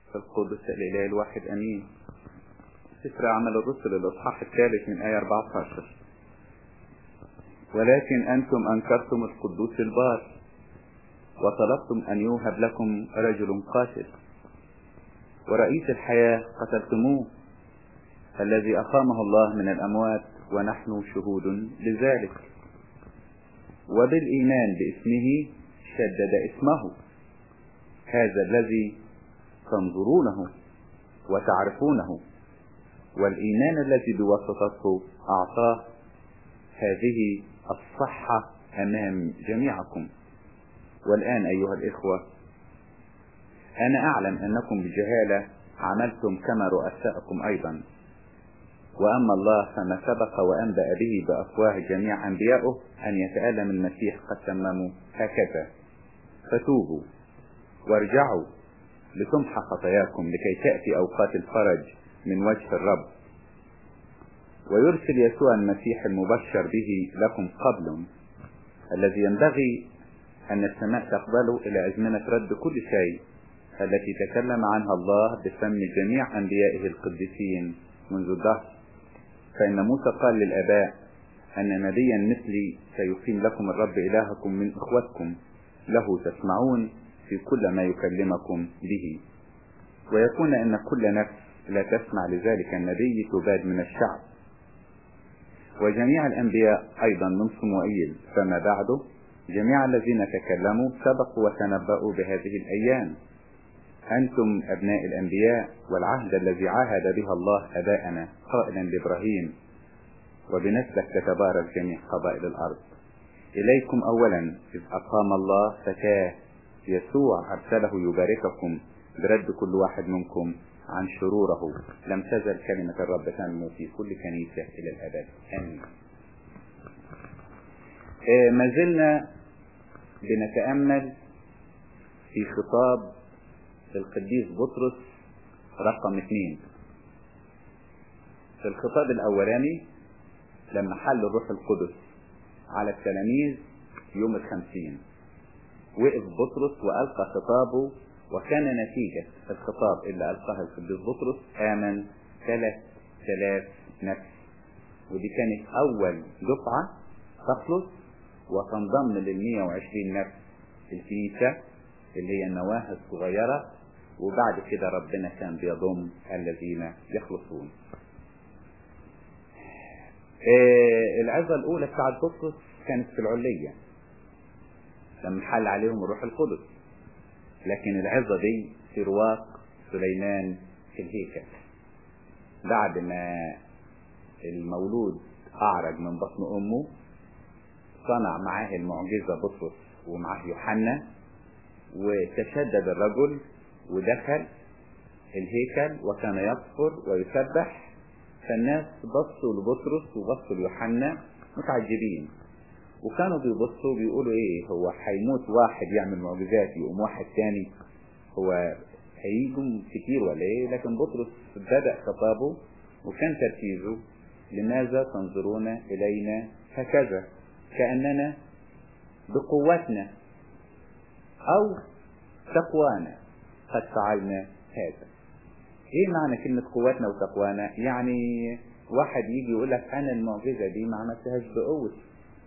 القدس الإله الواحد أمين سفر عمل الرسل الإصحاح الثالث من آية 14 ولكن أنتم أنكرتم القدوس البار وطلبتم أن يوهب لكم رجل قاتل ورئيس الحياة قتلتموه الذي أقامه الله من الأموات ونحن شهود لذلك وبالإيمان باسمه شدد اسمه هذا الذي تنظرونه وتعرفونه والإيمان الذي بواسطته أعطاه هذه الصحة أمام جميعكم والآن أيها الإخوة أنا أعلم أنكم بجهالة عملتم كما رؤساءكم أيضا وأما الله فما سبق وأنبأ به بأفواه جميع أنبيائه أن يتألم المسيح قد تمموا هكذا فتوبوا وارجعوا لتمحى خطاياكم لكي تأتي أوقات الفرج من وجه الرب ويرسل يسوع المسيح المبشر به لكم قبل الذي ينبغي أن السماء تقبله إلى أزمنة رد كل شيء التي تكلم عنها الله بفم جميع أنبيائه القديسين منذ الدهر فإن موسى قال للآباء أن نبيا مثلي سيقيم لكم الرب إلهكم من إخوتكم له تسمعون في كل ما يكلمكم به ويكون أن كل نفس لا تسمع لذلك النبي تباد من الشعب وجميع الأنبياء أيضا من صموئيل فما بعده جميع الذين تكلموا سبقوا وتنبأوا بهذه الأيام أنتم أبناء الأنبياء والعهد الذي عاهد بها الله أباءنا قائلا لإبراهيم وبنسلك تتبارك جميع قبائل الأرض إليكم أولا إذ أقام الله فتاه يسوع أرسله يبارككم برد كل واحد منكم عن شروره لم تزل كلمة الرب تنمو في كل كنيسة إلى الأبد آمين آه ما زلنا بنتأمل في خطاب القديس بطرس رقم اثنين في الخطاب الأولاني لما حل الروح القدس على التلاميذ يوم الخمسين وقف بطرس وألقى خطابه وكان نتيجة الخطاب اللي ألقاها القديس بطرس آمن ثلاث ثلاث نفس ودي كانت أول دفعة تخلص وتنضم لل 120 نفس الكنيسة اللي هي النواه الصغيرة وبعد كده ربنا كان بيضم الذين يخلصون آه العظة الأولى بتاعت بطرس كانت في العلية لما حل عليهم الروح القدس لكن العظة دي في رواق سليمان في الهيكل بعد ما المولود أعرج من بطن أمه صنع معاه المعجزة بطرس ومعاه يوحنا وتشدد الرجل ودخل الهيكل وكان يصفر ويسبح فالناس بصوا لبطرس وبصوا ليوحنا متعجبين وكانوا بيبصوا بيقولوا ايه هو هيموت واحد يعمل معجزات يقوم واحد تاني هو هيجوا كتير ولا ايه لكن بطرس بدأ خطابه وكان تركيزه لماذا تنظرون الينا هكذا كأننا بقوتنا او تقوانا قد فعلنا هذا ايه معنى كلمة قوتنا وتقوانا يعني واحد يجي يقول لك انا المعجزة دي ما عملتهاش بقوتي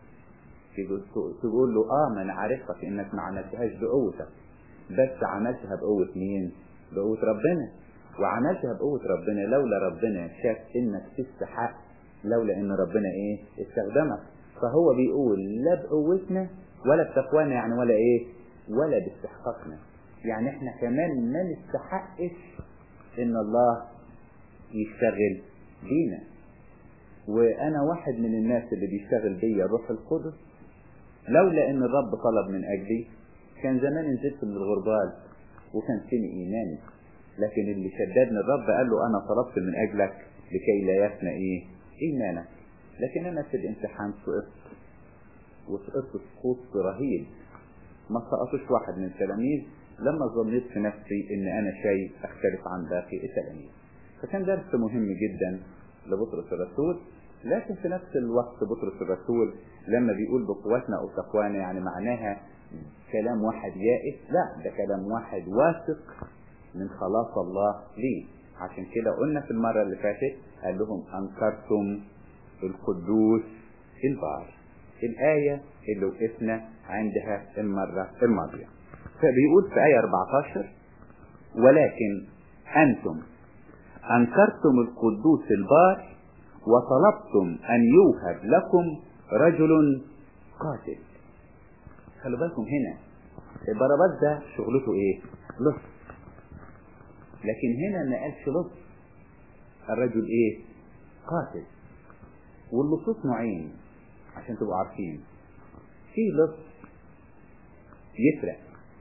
تقول له اه ما انا عارفك انك ما عملتهاش بقوتك بس عملتها بقوة مين بقوة ربنا وعملتها بقوة ربنا لولا ربنا شاف انك تستحق لولا ان ربنا ايه استخدمك فهو بيقول لا بقوتنا ولا بتقوانا يعني ولا ايه ولا باستحقاقنا يعني احنا كمان ما نستحقش ان الله يشتغل بينا وانا واحد من الناس اللي بيشتغل بيا الروح القدس لولا ان الرب طلب من اجلي كان زمان نزلت من الغربال وكان فيني ايماني لكن اللي شددني الرب قال له انا طلبت من اجلك لكي لا يفنى ايه ايمانك لكن انا في الامتحان سقطت وسقطت سقوط رهيب ما سقطش واحد من التلاميذ لما ظنيت في نفسي ان انا شيء اختلف عن باقي التلاميذ فكان درس مهم جدا لبطرس الرسول لكن في نفس الوقت بطرس الرسول لما بيقول بقوتنا او تقوانا يعني معناها كلام واحد يائس لا ده كلام واحد واثق من خلاص الله ليه عشان كده قلنا في المرة اللي فاتت قال لهم أنكرتم القدوس البار الآية اللي وقفنا عندها المرة الماضية فبيقول في آية 14 ولكن أنتم أنكرتم القدوس البار وطلبتم أن يوهب لكم رجل قاتل خلوا بالكم هنا البرابات ده شغلته ايه لص لكن هنا ما قالش لص الرجل ايه قاتل واللصوص نوعين عشان تبقوا عارفين في لص يسرق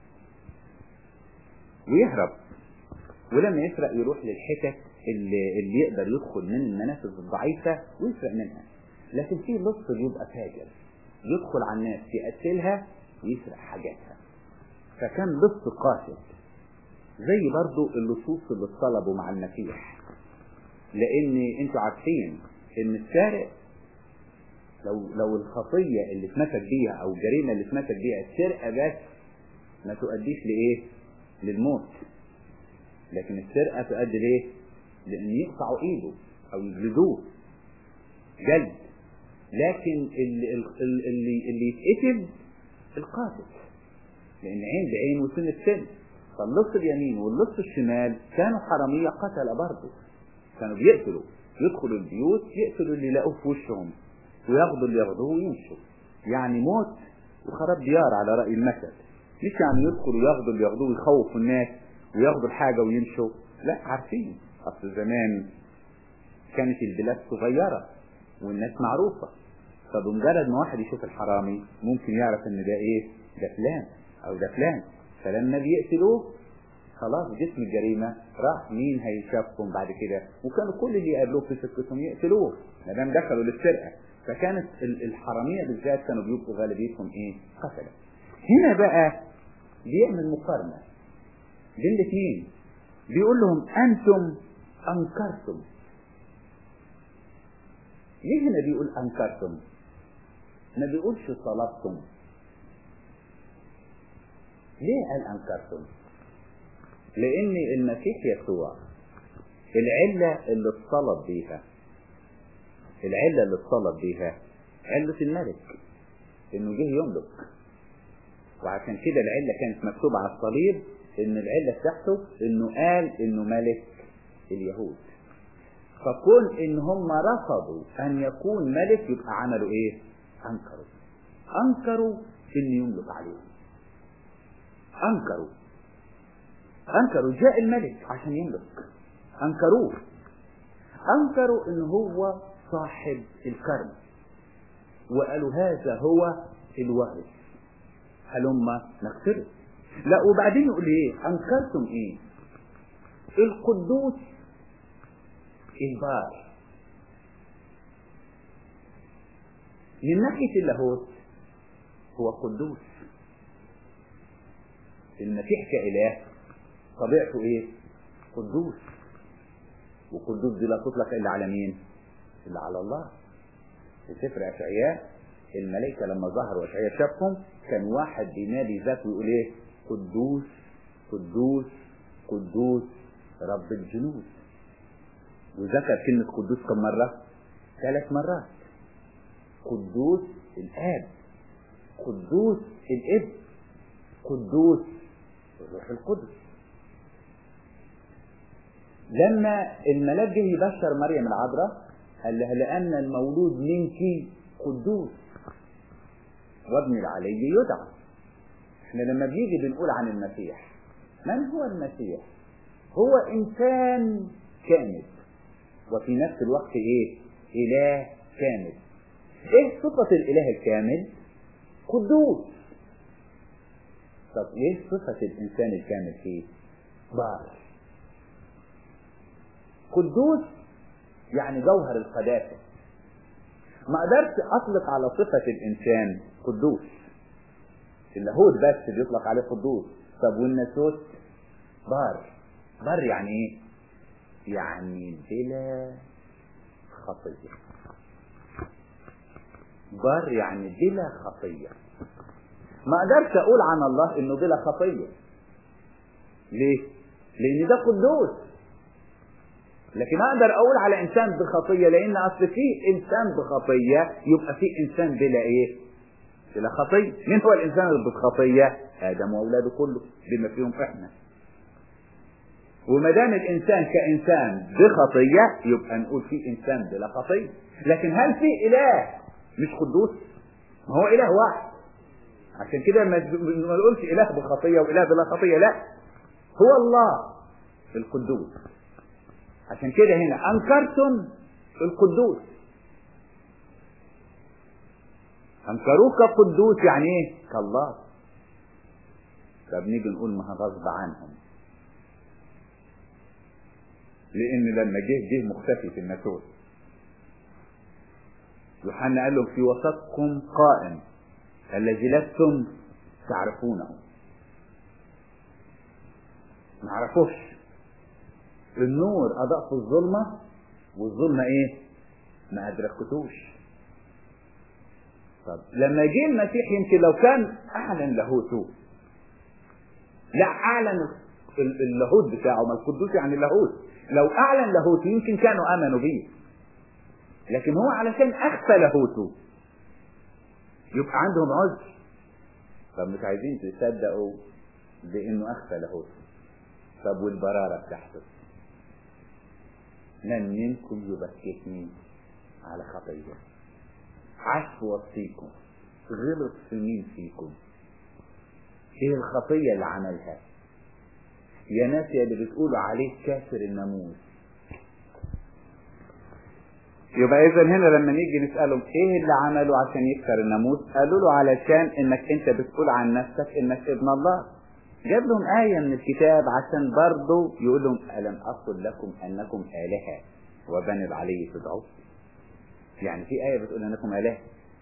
ويهرب ولما يسرق يروح للحتت اللي, اللي يقدر يدخل من المنافذ الضعيفة ويسرق منها لكن في لص بيبقى فاجر يدخل على الناس يقتلها ويسرق حاجاتها فكان لص قاتل زي برضو اللصوص اللي اتصلبوا مع المسيح لان انتوا عارفين ان السارق لو لو الخطية اللي اتمسك بيها او الجريمة اللي اتمسك بيها السرقة بس ما تؤديش لايه للموت لكن السرقة تؤدي ليه لان يقطعوا ايده او يجلدوه جلد لكن اللي, اللي, اللي يتقتل القاتل لان عين بعين وسن السن فاللص اليمين واللص الشمال كانوا حرامية قتلة برضه كانوا بيقتلوا يدخلوا البيوت يقتلوا اللي لقوه في وشهم وياخدوا اللي ياخدوه ويمشوا يعني موت وخراب ديار على رأي المثل مش يعني يدخلوا ياخدوا اللي ياخدوه ويخوفوا الناس وياخدوا الحاجة ويمشوا لا عارفين أصل زمان كانت البلاد صغيرة والناس معروفة فبمجرد ما واحد يشوف الحرامي ممكن يعرف ان ده ايه ده فلان او ده فلان فلما بيقتلوه خلاص جسم الجريمة راح مين هيشافهم بعد كده وكانوا كل اللي يقابلوه في سكتهم يقتلوه ما دام دخلوا للسرقة فكانت الحرامية بالذات كانوا بيبقوا غالبيتهم ايه قتلة هنا بقى بيعمل مقارنة بين الاثنين بيقول لهم انتم انكرتم ليه هنا بيقول انكرتم ما بيقولش طلبتم ليه قال انكرتم لان المسيح يسوع العلة اللي اتصلب بيها العلة اللي اتصلب بيها علة الملك انه جه يملك وعشان كده العلة كانت مكتوبة على الصليب ان العلة بتاعته انه قال انه ملك اليهود فكون ان هم رفضوا ان يكون ملك يبقى عملوا ايه انكروا انكروا ان يملك عليهم انكروا انكروا جاء الملك عشان يملك انكروه انكروا ان هو صاحب الكرم وقالوا هذا هو الوارث هلما نغفره لا وبعدين يقول ايه انكرتم ايه القدوس البار من ناحية اللاهوت هو قدوس المسيح كإله طبيعته ايه قدوس وقدوس دي لا تطلق الا على مين الا على الله في سفر اشعياء الملائكة لما ظهروا اشعياء شافهم كان واحد بينادي ذاته ويقول ايه قدوس قدوس قدوس رب الجنود وذكر كلمة قدوس كم مرة ثلاث مرات قدوس الآب قدوس الابن قدوس الروح القدس لما الملاك جه يبشر مريم العذراء قال لها لأن المولود منك قدوس وابن العلي يدعى احنا لما بيجي بنقول عن المسيح من هو المسيح هو إنسان كامل وفي نفس الوقت ايه اله كامل ايه صفة الاله الكامل قدوس طب ايه صفة الانسان الكامل فيه بار قدوس يعني جوهر القداسة ما قدرت اطلق على صفة الانسان قدوس اللاهوت بس بيطلق عليه قدوس طب والناسوت بار بار يعني ايه يعني بلا خطية بر يعني بلا خطية ما قدرش اقول عن الله انه بلا خطية ليه لان ده قدوس لكن اقدر اقول على انسان بخطيه لان اصل في انسان بخطيه يبقى في انسان بلا ايه بلا خطيه مين هو الانسان اللي بالخطيه ادم واولاده كله بما فيهم احنا وما دام الانسان كانسان بخطيه يبقى نقول في انسان بلا خطيه لكن هل في اله مش قدوس ما هو اله واحد عشان كده ما نقولش اله بخطيه واله بلا خطيه لا هو الله القدوس عشان كده هنا انكرتم القدوس انكروك قدوس يعني ايه كالله طب نيجي نقول ما غصب عنهم لان لما جه جه مختفي في الناسوت يوحنا قال له في وسطكم قائم الذي لستم تعرفونه ما عرفوش النور اضاء في الظلمه والظلمه ايه ما ادركتوش طب لما جه المسيح يمكن لو كان اعلن لاهوته لا اعلن اللاهوت بتاعه ما القدوس يعني اللاهوت لو اعلن لاهوته يمكن كانوا امنوا بيه لكن هو علشان اخفى لاهوته يبقى عندهم عذر طب مش عايزين تصدقوا بانه اخفى لاهوته طب والبراره بتاعته من منكم يبكتني على خطيه عاش وصيكم غلط في مين فيكم ايه الخطية اللي عملها يا ناس يا اللي بتقولوا عليه كافر الناموس يبقى اذا هنا لما نيجي نسألهم ايه اللي عمله عشان يكسر الناموس قالوا له علشان انك انت بتقول عن نفسك انك ابن الله جاب لهم آية من الكتاب عشان برضه يقول لهم ألم أقل لكم أنكم آلهة وبني العلي تدعوا يعني في آية بتقول أنكم آلهة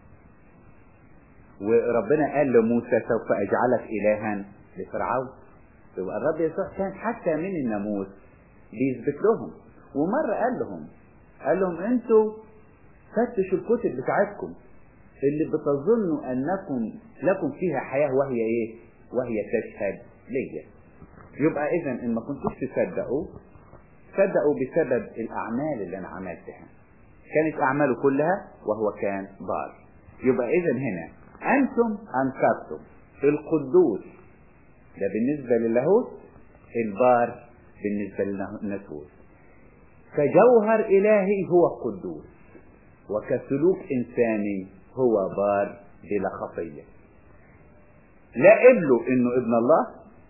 وربنا قال لموسى سوف أجعلك إلها لفرعون يبقى الرب يسوع كان حتى من الناموس بيثبت لهم ومرة قال لهم قال لهم انتوا فتشوا الكتب بتاعتكم اللي بتظنوا انكم لكم فيها حياة وهي ايه وهي تشهد ليا يبقى اذا ان ما كنتوش تصدقوا صدقوا بسبب الاعمال اللي انا عملتها كانت اعماله كلها وهو كان بار يبقى اذا هنا انتم انكرتم القدوس ده بالنسبه للاهوت البار بالنسبه للناسوت كجوهر الهي هو قدوس وكسلوك انساني هو بار بلا خطيه لا قبلوا انه ابن الله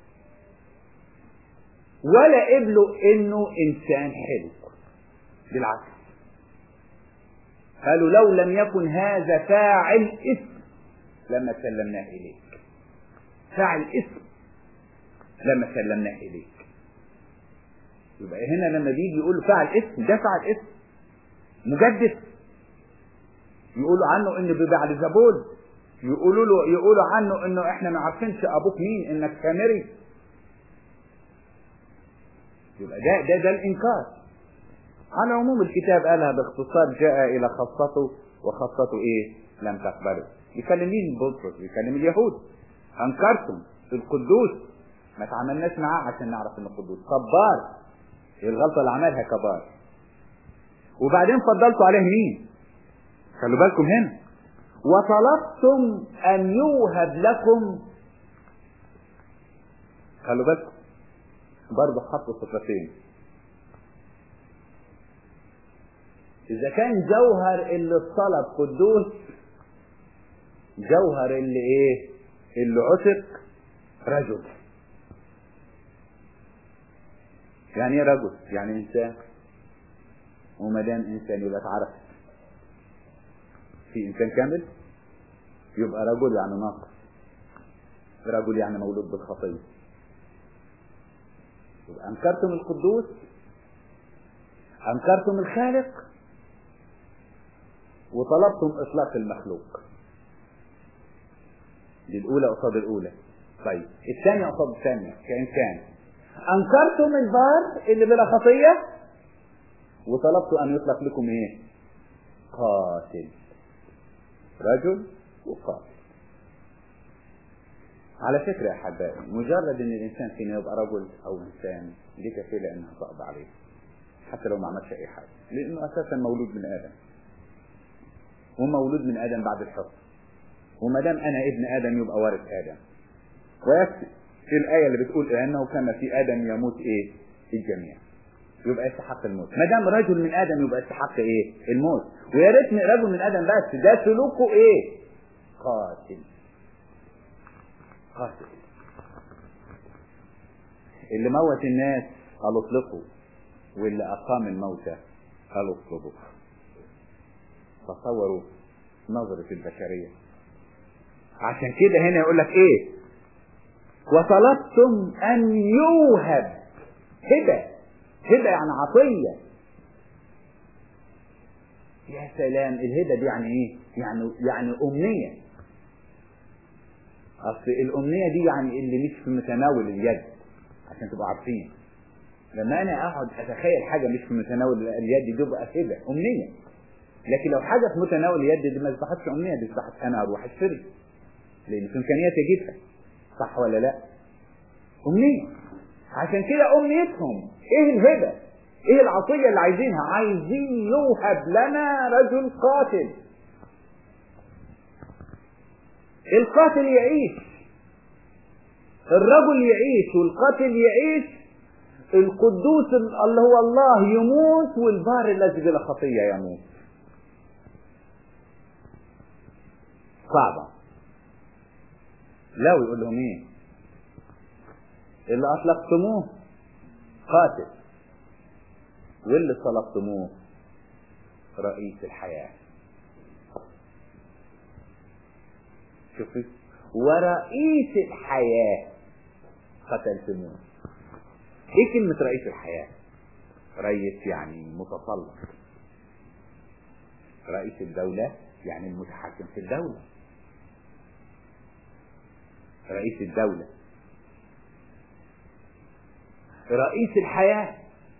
ولا قبلوا انه انسان حلو بالعكس قالوا لو لم يكن هذا فاعل اسم لما سلمناه اليك فاعل اسم لما سلمناه اليك يبقى هنا لما بيجي يقول فاعل اسم ده فاعل اسم مجدد يقولوا عنه انه ببعل زبول يقولوا له يقولوا عنه انه احنا ما عارفينش ابوك مين انك سامري يبقى ده ده ده الانكار على عموم الكتاب قالها باختصار جاء الى خاصته وخاصته ايه لم تقبله يكلم مين بطرس يكلم اليهود انكرتم القدوس ما تعاملناش معاه عشان نعرف انه قدوس كبار الغلطه اللي عملها كبار وبعدين فضلتوا عليه مين خلوا بالكم هنا وطلبتم ان يوهب لكم خلوا بالكم برضه حطوا صفتين اذا كان جوهر اللي الطلب قدوس جوهر اللي ايه اللي عتق رجل يعني ايه رجل يعني انسان وما دام انسان يبقى اتعرف في انسان كامل يبقى رجل يعني ناقص رجل يعني مولود بالخطيه يبقى انكرتم القدوس انكرتم الخالق وطلبتم اطلاق المخلوق دي الاولى قصاد الاولى طيب الثانيه قصاد الثانيه كانسان انكرتم البار اللي بلا خطيه وطلبتوا ان يطلق لكم ايه قاتل رجل وقاتل على فكرة يا أحبائي مجرد إن الإنسان فينا يبقى رجل أو إنسان دي كفيلة إنها تقضى عليه حتى لو ما عملش أي حاجة لأنه أساسا مولود من آدم ومولود من آدم بعد الحكم وما دام أنا ابن آدم يبقى وارث آدم ويكفي في الآية اللي بتقول أنه كان في آدم يموت إيه الجميع يبقى يستحق الموت ما دام رجل من آدم يبقى يستحق إيه الموت ويا ريت رجل من آدم بس ده سلوكه إيه قاتل قاتل اللي موت الناس قالوا اطلقوا واللي أقام الموتى قالوا اطلبوا تصوروا نظرة البشرية عشان كده هنا يقول لك ايه وطلبتم ان يوهب هبة هبة يعني عطية يا سلام الهبة دي يعني ايه يعني يعني امنية اصل الامنية دي يعني اللي مش في متناول اليد عشان تبقوا عارفين لما انا اقعد اتخيل حاجة مش في متناول اليد دي تبقى هبة امنية لكن لو حاجة في متناول اليد دي ما اصبحتش امنية دي اصبحت انا اروح اشتري لان في امكانياتي اجيبها صح ولا لا امنية عشان كده امنيتهم ايه الهبة ايه العطية اللي عايزينها عايزين يوهب لنا رجل قاتل القاتل يعيش الرجل يعيش والقاتل يعيش القدوس اللي هو الله يموت والبار الذي بلا خطية يموت صعبة لو يقول لهم ايه اللي اطلقتموه قاتل واللي طلبتموه رئيس الحياة شوفي ورئيس الحياة قتلتموه ايه كلمة رئيس الحياة رئيس يعني متسلط رئيس الدولة يعني المتحكم في الدولة رئيس الدولة رئيس الحياة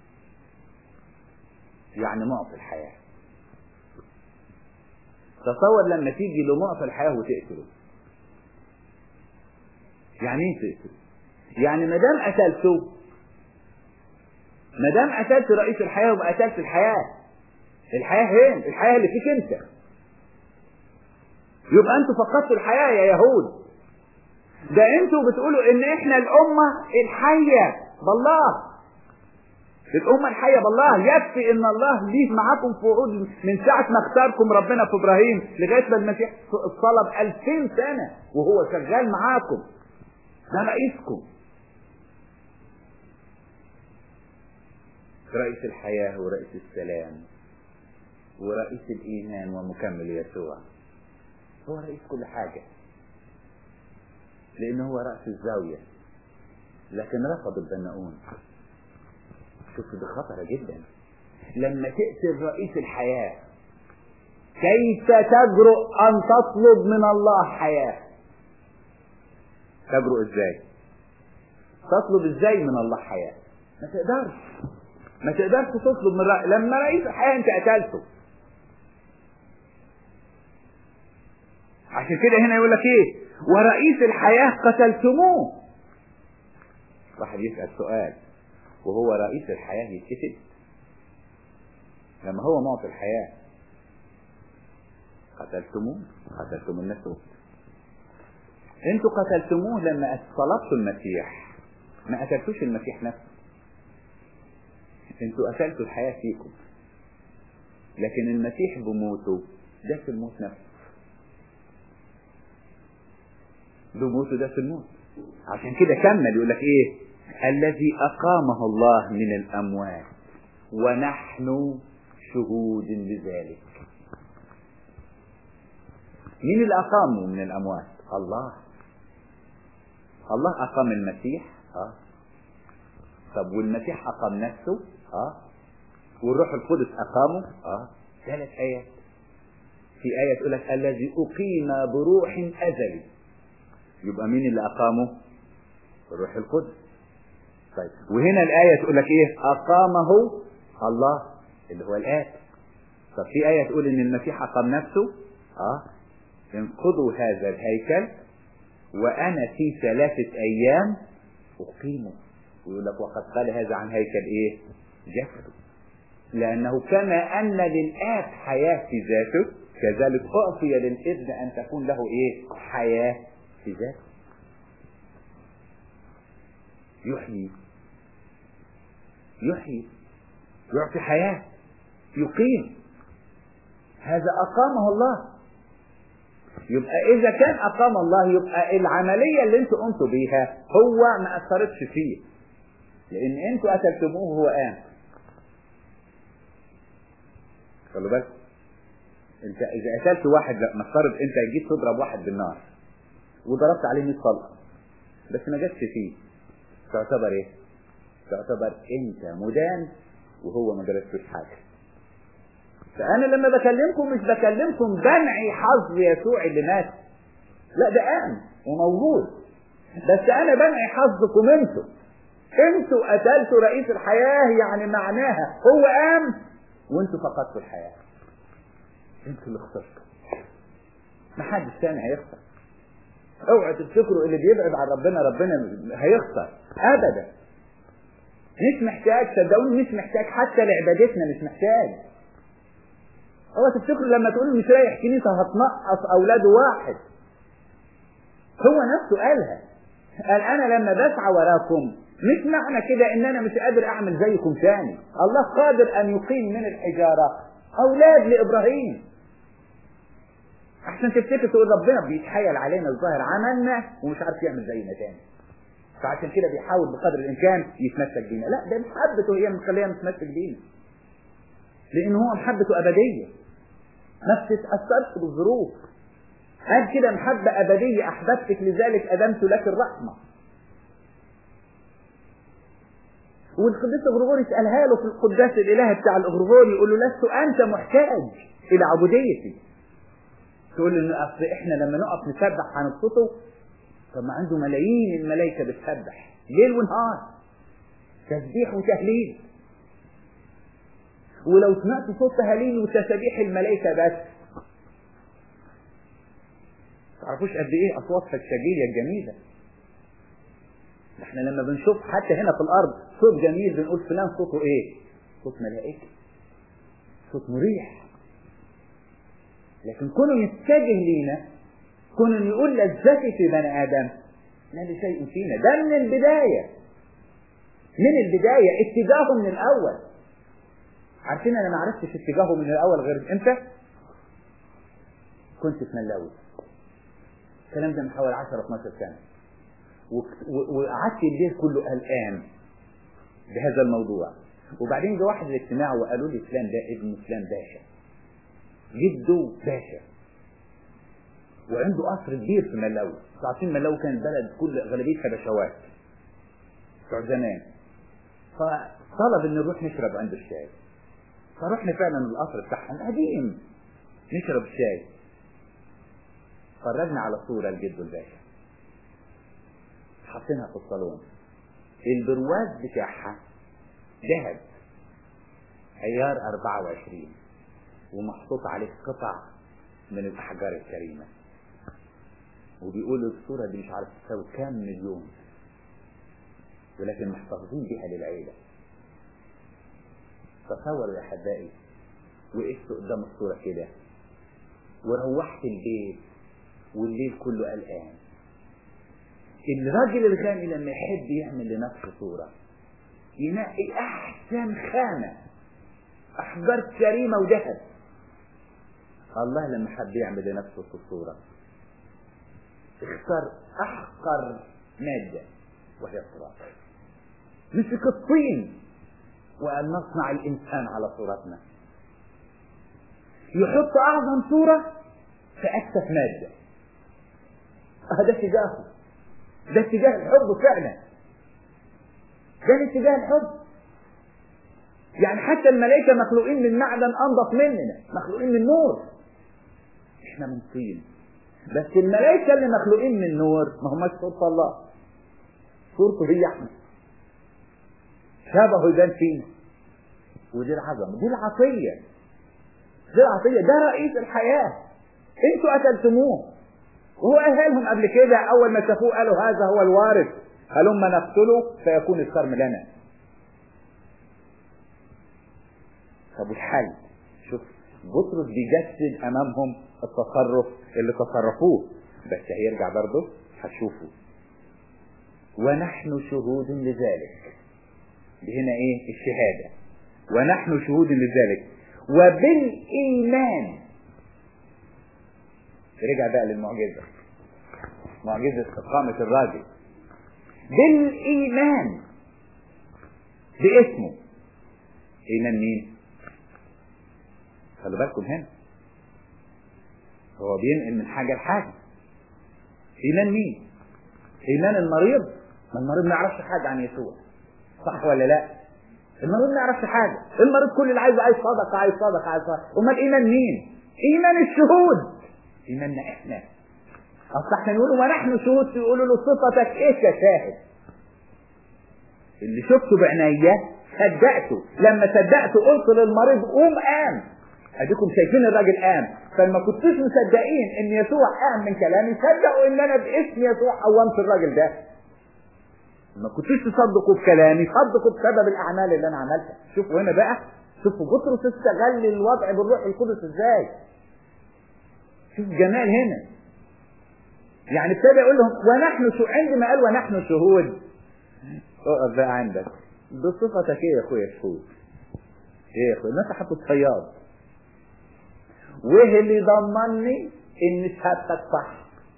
يعني معطي الحياة تصور لما تيجي لمعطي الحياة وتقتله يعني ايه تقتله يعني ما دام قتلته ما دام قتلت رئيس الحياة يبقى قتلت الحياة الحياة فين الحياة اللي فيك انت يبقى انتوا فقدتوا الحياة يا يهود ده انتوا بتقولوا ان احنا الامة الحية بالله الأمة الحية بالله يكفي إن الله ليه معاكم في وعود من ساعة ما اختاركم ربنا في إبراهيم لغاية ما المسيح صلب 2000 سنة وهو شغال معاكم ده رئيسكم رئيس الحياة ورئيس السلام ورئيس الإيمان ومكمل يسوع هو رئيس كل حاجة لأنه هو رأس الزاوية لكن رفض البناؤون شوف دي خطرة جدا لما تقتل رئيس الحياة كيف تجرؤ أن تطلب من الله حياة تجرؤ ازاي تطلب ازاي من الله حياة ما تقدرش ما تقدرش تطلب من رأي. لما رئيس الحياة انت قتلته عشان كده هنا يقول لك ايه ورئيس الحياة قتلتموه واحد يسأل سؤال وهو رئيس الحياة يتقتل لما هو معطي الحياة قتلتموه قتلتم الناسوت انتوا قتلتموه لما صلبتوا المسيح ما قتلتوش المسيح نفسه انتوا قتلتوا الحياة فيكم لكن المسيح بموته ده في الموت نفسه بموته ده في الموت عشان كده كمل يقول لك ايه الذي أقامه الله من الأموات ونحن شهود لذلك مين اللي أقامه من الأموات الله الله أقام المسيح اه طب والمسيح أقام نفسه اه والروح القدس أقامه اه ثلاث آيات في آية تقول لك الذي أقيم بروح أزلي يبقى مين اللي أقامه الروح القدس طيب وهنا الآية تقول لك إيه أقامه الله اللي هو الآب طب في آية تقول إن المسيح أقام نفسه آه انقضوا هذا الهيكل وأنا في ثلاثة أيام أقيمه ويقول لك وقد قال هذا عن هيكل إيه جسده لأنه كما أن للآب حياة في ذاته كذلك أعطي للابن أن تكون له إيه حياة في ذاته يحيي يحيي يعطي حياة يقيم هذا أقامه الله يبقى إذا كان أقام الله يبقى العملية اللي أنتوا قمتوا بيها هو ما أثرتش فيه لأن أنتوا قتلتموه وهو قام خلوا بالك انت اذا قتلت واحد لا نفترض انت جيت تضرب واحد بالنار وضربت عليه 100 طلقه بس ما جاتش فيه تعتبر ايه؟ تعتبر انت مدان وهو ما جربتش حاجه فانا لما بكلمكم مش بكلمكم بنعي حظ يسوع اللي مات لا ده قام وموجود بس انا بنعي حظكم انتوا انتوا قتلتوا رئيس الحياه يعني معناها هو قام وانتوا فقدتوا الحياه انتوا اللي خسرتوا محدش تاني هيخسر اوعوا تفتكروا اللي بيبعد عن ربنا ربنا هيخسر ابدا مش محتاج صدقوني مش محتاج حتى لعبادتنا مش محتاج اوعوا تفتكروا لما تقولوا مش رايح كنيسه هتنقص اولاده واحد هو نفسه قالها قال انا لما بسعى وراكم مش معنى كده ان انا مش قادر اعمل زيكم تاني الله قادر ان يقيم من الحجاره اولاد لابراهيم عشان تفتكر تقول ربنا بيتحايل علينا الظاهر عملنا ومش عارف يعمل زينا تاني فعشان كده بيحاول بقدر الامكان يتمسك بينا لا ده محبته هي مخليها متمسك بينا لان هو محبته ابديه ما بتتاثرش بالظروف قال كده محبه ابديه احببتك لذلك ادمت لك الرحمه والقديس غرغوري يسالها له في القداس الالهي بتاع الغرغوري يقول له لست انت محتاج الى عبوديتي تقول له ان اصل احنا لما نقف نسبح هنبسطه طب ما عنده ملايين الملائكه بتسبح ليل ونهار تسبيح وتهليل ولو سمعت صوت تهليل وتسابيح الملائكه بس تعرفوش قد ايه اصواتها الشجيه الجميله احنا لما بنشوف حتى هنا في الارض صوت جميل بنقول فلان صوته ايه صوت ملائكه صوت مريح لكن كونه يتجه لينا كونه يقول لذتي في بني ادم لا لشيء فينا ده من البدايه من البدايه اتجاهه من الاول عارفين انا ما عرفتش اتجاهه من الاول غير امتى كنت في ملاوي الكلام ده من حوالي 10 12 سنه وقعدت الليل كله قلقان بهذا الموضوع وبعدين جه واحد الاجتماع وقالوا لي فلان ده ابن فلان باشا جده باشا وعنده قصر كبير في ملاوي عارفين ملاوي كانت بلد كل غالبيتها بشوات بتوع زمان فطلب ان نروح نشرب عنده الشاي فرحنا فعلا القصر بتاعهم قديم نشرب الشاي فرجنا على صورة لجده الباشا حاطينها في الصالون البرواز بتاعها ذهب عيار 24 ومحطوط عليه قطع من الأحجار الكريمة وبيقولوا الصورة دي مش عارف تساوي كام مليون ولكن محتفظين بيها للعيلة تصوروا يا أحبائي وقفت قدام الصورة كده وروحت البيت والليل كله قلقان الراجل الغني لما يحب يعمل لنفسه صورة ينقي أحسن خامة أحجار كريمة وذهب الله لما حب يعمل لنفسه صورة اختار أحقر مادة وهي التراب مسك الطين وقال نصنع الإنسان على صورتنا يحط أعظم صورة في أكثف مادة هذا اتجاهه ده اتجاه الحب فعلا ده اتجاه الحب يعني حتى الملائكة مخلوقين من معدن أنضف مننا مخلوقين من نور احنا من طين بس الملائكة اللي مخلوقين من نور ما هماش صورة الله صورته هي احنا شبهه يبان فينا ودي العظمة دي العطية دي العطية ده رئيس الحياة انتوا قتلتموه وهو قالها لهم قبل كده اول ما شافوه قالوا هذا هو الوارث هلما نقتله فيكون الكرم لنا طب والحل شوف بطرس بيجسد امامهم التصرف اللي تصرفوه بس هيرجع برضه هتشوفوا ونحن شهود لذلك هنا ايه الشهاده ونحن شهود لذلك وبالايمان رجع بقى للمعجزه معجزه اقامه الراجل بالايمان باسمه ايمان مين خلوا بالكم هنا هو بينقل من حاجه لحاجه ايمان مين ايمان المريض ما المريض ما يعرفش حاجه عن يسوع صح ولا لا المريض ما يعرفش حاجه المريض كل اللي عايزه عايز صدقه عايز صدقه عايز صدقه امال ايمان مين ايمان الشهود ايماننا احنا اصل احنا نقول ونحن شهود يقولوا له صفتك ايه كشاهد اللي شفته بعينيا صدقته لما صدقته قلت للمريض قوم قام اديكم شايفين الراجل قام فلما كنتوش مصدقين ان يسوع قام من كلامي صدقوا ان انا باسم يسوع قومت الراجل ده ما كنتوش تصدقوا بكلامي صدقوا بسبب الاعمال اللي انا عملتها شوفوا هنا بقى شوفوا بطرس استغل الوضع بالروح القدس ازاي شوف جمال هنا يعني ابتدى يقول لهم ونحن شو عندما قال ونحن شهود اقف بقى عندك بصفتك ايه يا اخويا شهود ايه يا اخويا ما انت حاطط صياد وايه اللي ضمني ان شهادتك صح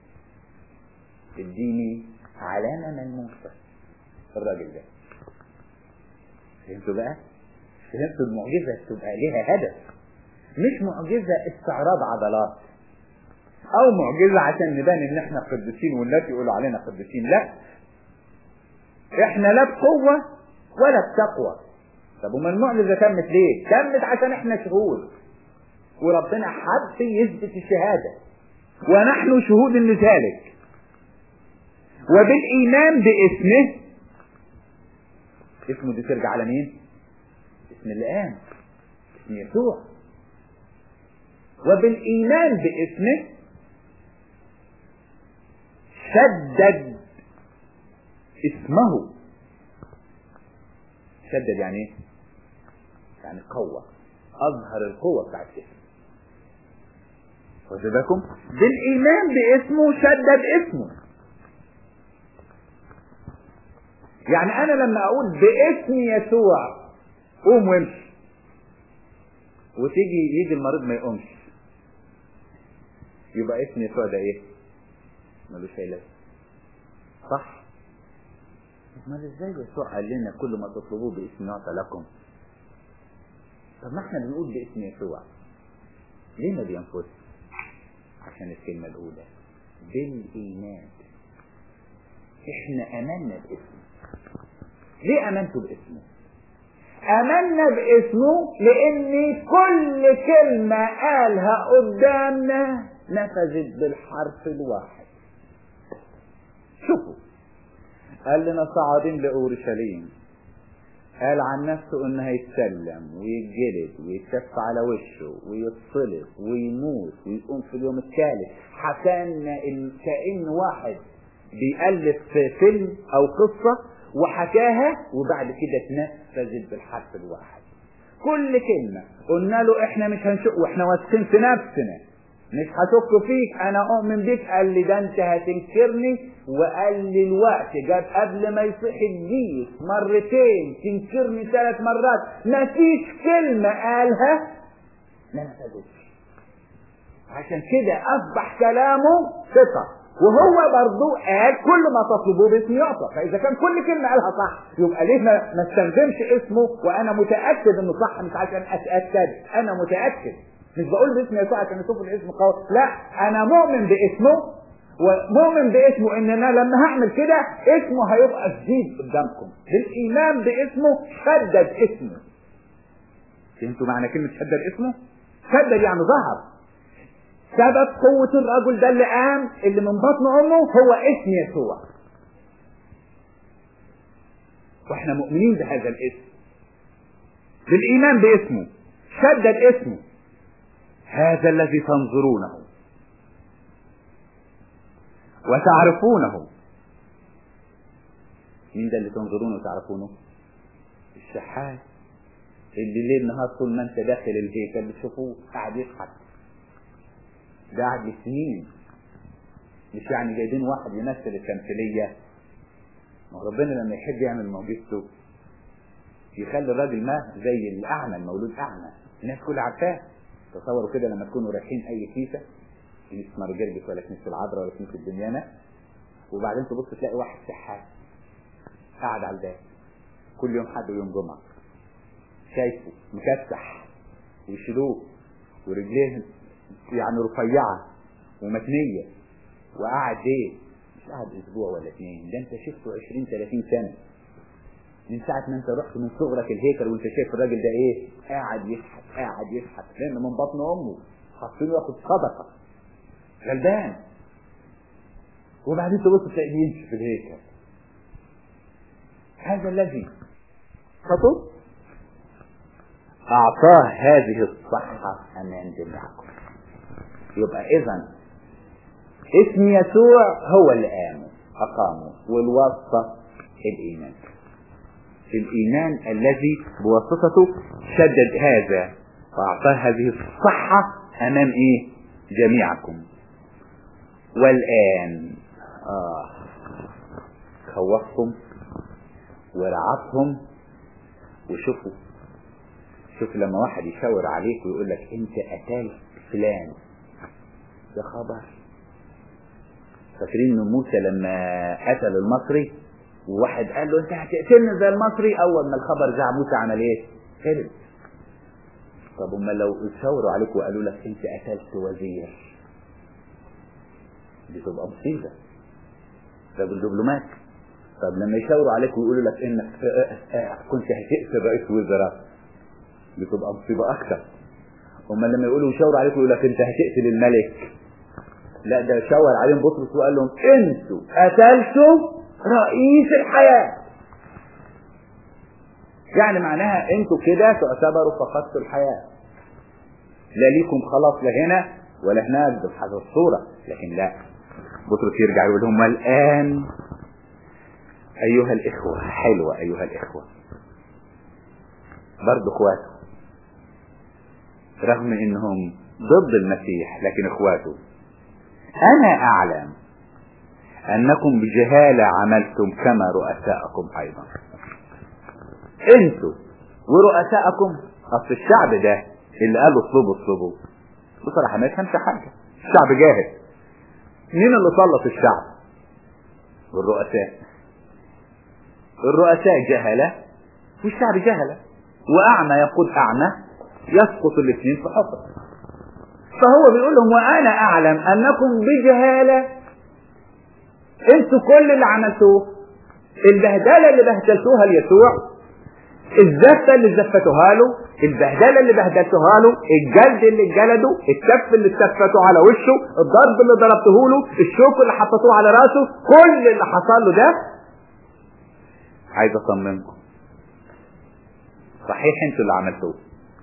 اديني علامه ملموسه الراجل ده فهمتوا بقى فهمتوا المعجزه تبقى ليها هدف مش معجزه استعراض عضلات او معجزه عشان نبان ان احنا قديسين والناس يقولوا علينا قديسين لا احنا لا بقوه ولا بتقوى طب وما المعجزه تمت ليه تمت عشان احنا شهود وربنا حب يثبت الشهادة ونحن شهود لذلك وبالإيمان باسمه اسمه دي ترجع على مين اسم اللي قام اسم يسوع وبالإيمان باسمه شدد اسمه شدد يعني ايه يعني قوة أظهر القوة بتاعت اسمه واخد بالكم بالايمان باسمه شدد اسمه يعني انا لما اقول باسم يسوع قوم وامشي وتيجي يجي المريض ما يقومش يبقى اسم يسوع ده ايه ملوش اي لازمه صح امال ازاي يسوع قال لنا كل ما تطلبوه باسم يعطى لكم طب ما احنا بنقول باسم يسوع ليه ما بينفذش عشان الكلمة الأولى بالإيمان إحنا آمنا باسمه ليه آمنتوا باسمه؟ آمنا باسمه لأن كل كلمة قالها قدامنا نفذت بالحرف الواحد شوفوا قال لنا صاعدين لأورشليم قال عن نفسه انه هيتسلم ويتجلد ويتشف على وشه ويتصلب ويموت ويقوم في اليوم الثالث حكانا كأن واحد بيألف فيلم او قصة وحكاها وبعد كده اتنفذت بالحرف الواحد كل كلمة قلنا له احنا مش هنشق واحنا واثقين في نفسنا مش هشك فيك انا اؤمن بيك قال لي ده انت هتنكرني وقال لي الوقت جاب قبل ما يصيح الجيش مرتين تنكرني ثلاث مرات مفيش كلمة قالها ما نفذتش عشان كده اصبح كلامه ثقة وهو برضو قال كل ما تطلبوه باسم يعطى فاذا كان كل كلمة قالها صح يبقى ليه ما ما استخدمش اسمه وانا متأكد انه صح مش عشان اتأكد انا متأكد مش بقول باسم يسوع عشان يشوف الاسم قوي لا انا مؤمن باسمه ومؤمن باسمه ان انا لما هعمل كده اسمه هيبقى جديد قدامكم بالايمان باسمه شدد اسمه فهمتوا معنى كلمة شدد اسمه شدد يعني ظهر سبب قوة الرجل ده اللي قام اللي من بطن امه هو اسم يسوع واحنا مؤمنين بهذا الاسم بالايمان باسمه شدد اسمه هذا الذي تنظرونه وتعرفونه مين ده اللي تنظرونه وتعرفونه الشحات اللي ليل نهار طول ما انت داخل الهيكل بتشوفوه قاعد يضحك ده قاعد لسنين مش يعني جايبين واحد يمثل التمثيلية ما ربنا لما يحب يعمل معجزته يخلي الراجل ما زي الأعمى المولود أعمى الناس كلها عارفاه تصوروا كده لما تكونوا رايحين أي كنيسة كنيسة مرجرجس ولا كنيسة العذراء ولا كنيسة الدنيانة وبعدين تبص تلاقي واحد شحات قاعد على الباب كل يوم حد ويوم جمعة شايفه مكسح ويشيلوه ورجليه يعني رفيعة ومتنية وقعد ايه مش قعد اسبوع ولا اتنين ده انت شفته 20 30 سنة من ساعة ما انت رحت من صغرك الهيكل وانت شايف الراجل ده ايه قاعد يشحت قاعد يشحت لان من بطن امه حاطينه ياخد صدقة غلبان وبعدين تبص تلاقيه يمشي في الهيكل هذا الذي خطب أعطاه هذه الصحة أمام جميعكم يبقى إذا اسم يسوع هو اللي قامه أقامه والواسطة الإيمان الإيمان الذي بواسطته شدد هذا وأعطاه هذه الصحة أمام إيه جميعكم والآن آه خوفهم ورعبهم وشوفوا شوف لما واحد يشاور عليك ويقول لك انت قتلت فلان ده خبر فاكرين ان موسى لما قتل المصري وواحد قال له انت هتقتلني زي المصري اول ما الخبر جاء موسى عمل ايه؟ هرب طب امال لو شاوروا عليك وقالوا لك انت قتلت وزير دي تبقى مصيبه ده بالدبلومات طب لما يشاوروا عليك ويقولوا لك انك كنت هتقتل رئيس وزراء بتبقى مصيبة أكثر امال لما يقولوا يشاوروا عليك ويقول لك أنت هتقتل الملك لا ده شاور عليهم بطرس وقال لهم أنتوا قتلتوا رئيس الحياة يعني معناها أنتوا كده تعتبروا فقدتوا الحياة لا ليكم خلاص لا هنا ولا هناك بحسب الصورة لكن لا بطرس يرجع يقول لهم والآن أيها الإخوة حلوة أيها الإخوة برضه إخواته رغم انهم ضد المسيح لكن اخواته انا اعلم انكم بجهالة عملتم كما رؤساءكم ايضا انتوا ورؤساءكم اصل الشعب ده اللي قالوا اطلبوا اطلبوا بصراحة ما يفهمش حاجة الشعب جاهل مين اللي سلط الشعب الرؤساء الرؤساء جهلة والشعب جهلة واعمى يقود اعمى يسقط الاثنين في حفر فهو بيقول لهم وانا اعلم انكم بجهاله انتوا كل اللي عملتوه البهدله اللي بهدلتوها ليسوع الزفه اللي زفتوها له البهدله اللي بهدلتوها له الجلد اللي جلده التف اللي استفته على وشه الضرب اللي ضربته له الشوك اللي حطيتوه على راسه كل اللي حصل له ده عايز اطمنكم صحيح انتوا اللي عملتوه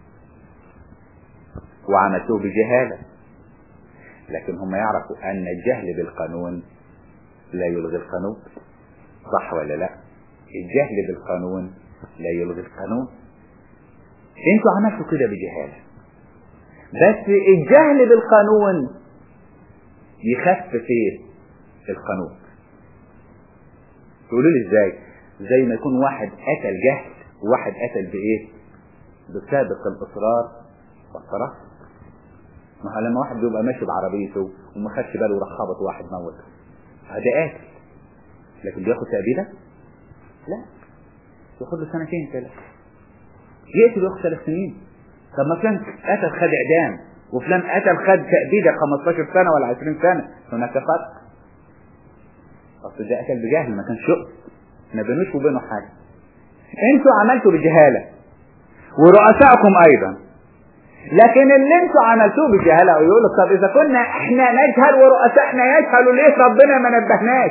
وعملتوه بجهالة لكن هم يعرفوا ان الجهل بالقانون لا يلغي القانون صح ولا لا الجهل بالقانون لا يلغي القانون انتوا عملتوا كده بجهالة بس الجهل بالقانون يخفف ايه القانون تقولوا لي ازاي زي ما يكون واحد قتل جهل وواحد قتل بايه بسابق الاصرار والصراحه ما هو لما واحد بيبقى ماشي بعربيته وما خدش باله وراح خبط واحد موته هذا قاتل لكن بياخد تأبيدة؟ لا ياخد له سنتين ثلاثة يقتل ياخد ثلاث سنين طب ما فلان قتل خد اعدام وفلان قتل خد تأبيدة 15 سنة ولا 20 سنة هناك فرق اصل ده قتل بجهل ما كانش يقصد ما بينوش وبينه حاجة انتوا عملتوا بجهالة ورؤسائكم ايضا لكن اللي انتوا عملتوه بجهاله يقول لك طب اذا كنا احنا نجهل ورؤسائنا يجهلوا ليه ربنا ما نبهناش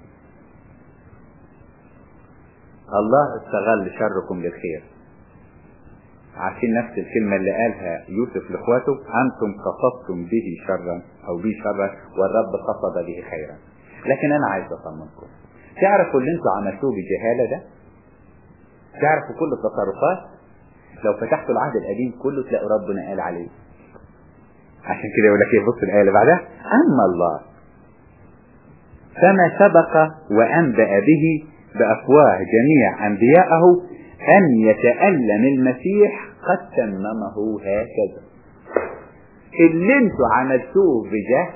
الله استغل شركم للخير عارفين نفس الكلمة اللي قالها يوسف لاخواته انتم قصدتم به شرا او به شرا والرب قصد به خيرا لكن انا عايز اطمنكم تعرفوا اللي انتوا عملتوه بجهاله ده تعرفوا كل التصرفات لو فتحتوا العهد القديم كله تلاقوا ربنا قال عليه عشان كده يقول لك ايه بص الايه اللي بعدها اما الله فما سبق وانبأ به بافواه جميع انبيائه ان يتألم المسيح قد تممه هكذا اللي انتوا عملتوه بجهل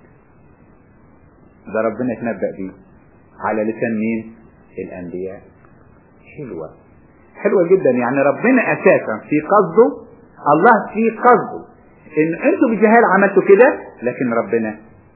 ده ربنا يتنبأ بيه على لسان مين الانبياء حلوة حلوة جدا يعني ربنا اساسا في قصده الله في قصده ان انتوا بجهال عملتوا كده لكن ربنا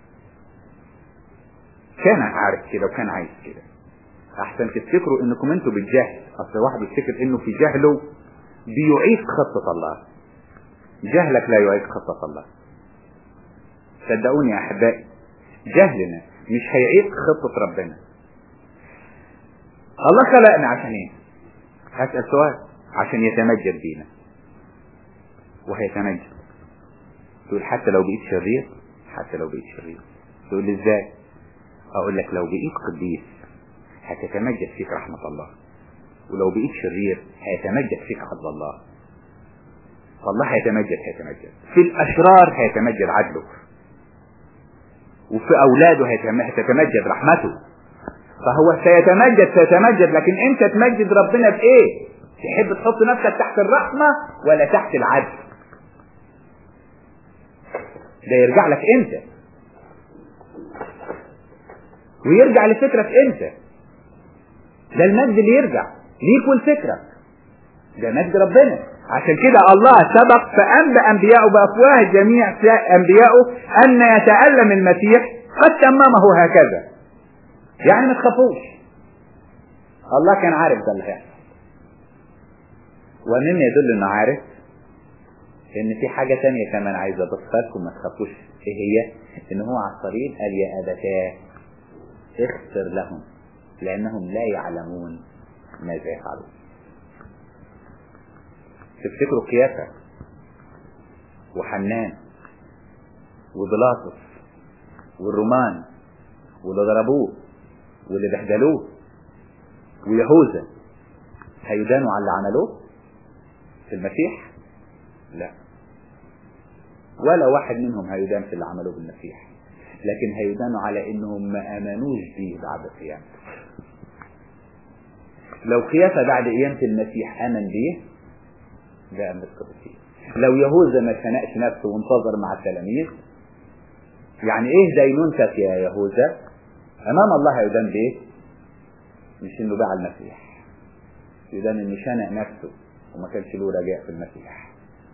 كان عارف كده وكان عايز كده احسن تفتكروا انكم انتوا بالجهل اصل واحد بيفتكر انه في جهله بيعيد خطة الله جهلك لا يعيد خطة الله صدقوني يا احبائي جهلنا مش هيعيد خطة ربنا الله خلقنا عشان ايه هسأل سؤال عشان يتمجد بينا وهيتمجد تقول حتى لو بقيت شرير حتى لو بقيت شرير تقول لي ازاي اقول لك لو بقيت قديس هتتمجد فيك رحمة الله ولو بقيت شرير هيتمجد فيك عدل الله فالله هيتمجد هيتمجد في الاشرار هيتمجد عدله وفي اولاده هتتمجد رحمته فهو سيتمجد سيتمجد لكن انت تمجد ربنا بايه تحب تحط نفسك تحت الرحمة ولا تحت العدل ده يرجع لك انت ويرجع لفكرك انت ده المجد اللي يرجع ليك ولفكرك ده مجد ربنا عشان كده الله سبق فأنبأ أنبياءه بأفواه جميع أنبياءه أن يتألم المسيح قد تممه هكذا يعني ما تخافوش الله كان عارف ده اللي هيحصل ومما يدل انه عارف ان في حاجة تانية كمان عايز اضيفها لكم ما تخافوش ايه هي ان هو على الصليب قال يا ابتاه اغفر لهم لانهم لا يعلمون ماذا يفعلون تفتكروا قيافة وحنان وبلاطس والرومان واللي ضربوه واللي بهدلوه ويهوذا هيدانوا على اللي عملوه في المسيح لا ولا واحد منهم هيدان في اللي عملوه بالمسيح لكن هيدانوا على انهم ما امنوش بيه بعد قيامته لو قيافة بعد قيامة المسيح امن بيه ده امن القدسين لو يهوذا ما خنقش نفسه وانتظر مع التلاميذ يعني ايه دينونتك يا يهوذا امام الله هيدان بايه مش انه باع المسيح يدان انه شنق نفسه وما كانش له رجاء في المسيح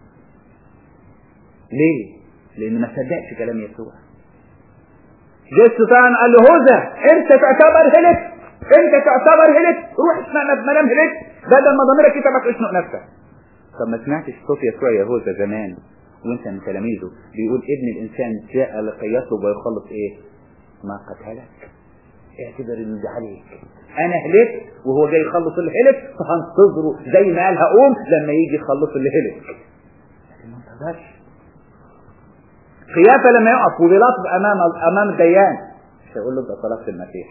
ليه لان ما صدقش كلام يسوع جه الشيطان قال له هوذا انت تعتبر هلك انت تعتبر هلك روح اسمع ما دام هلك بدل ما ضميرك كتبك اشنق نفسك طب ما سمعتش صوت يسوع يهوذا زمان وانت من تلاميذه بيقول ابن الانسان جاء لكي يطلب ويخلص ايه ما قد هلك اعتبر ان ده عليك انا هلكت وهو جاي يخلص اللي هلك فهنتظره زي ما قال هقوم لما يجي يخلص اللي هلك لكن ما انتظرش خيافه لما يقف وبيلاطف امام امام الديان مش هيقول له انت طلبت المسيح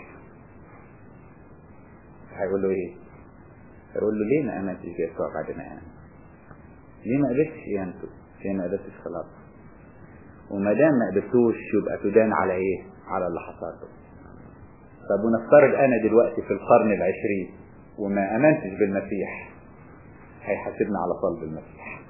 هيقول له ايه هيقول له ليه ما امنتش بيسوع بعد ما امن ليه ما قبلتش قيامته ليه ما قبلتش خلاص وما دام ما قبلتوش يبقى تدان على ايه على اللي حصل له طب ونفترض انا دلوقتي في القرن العشرين وما امنتش بالمسيح هيحاسبنا على صلب المسيح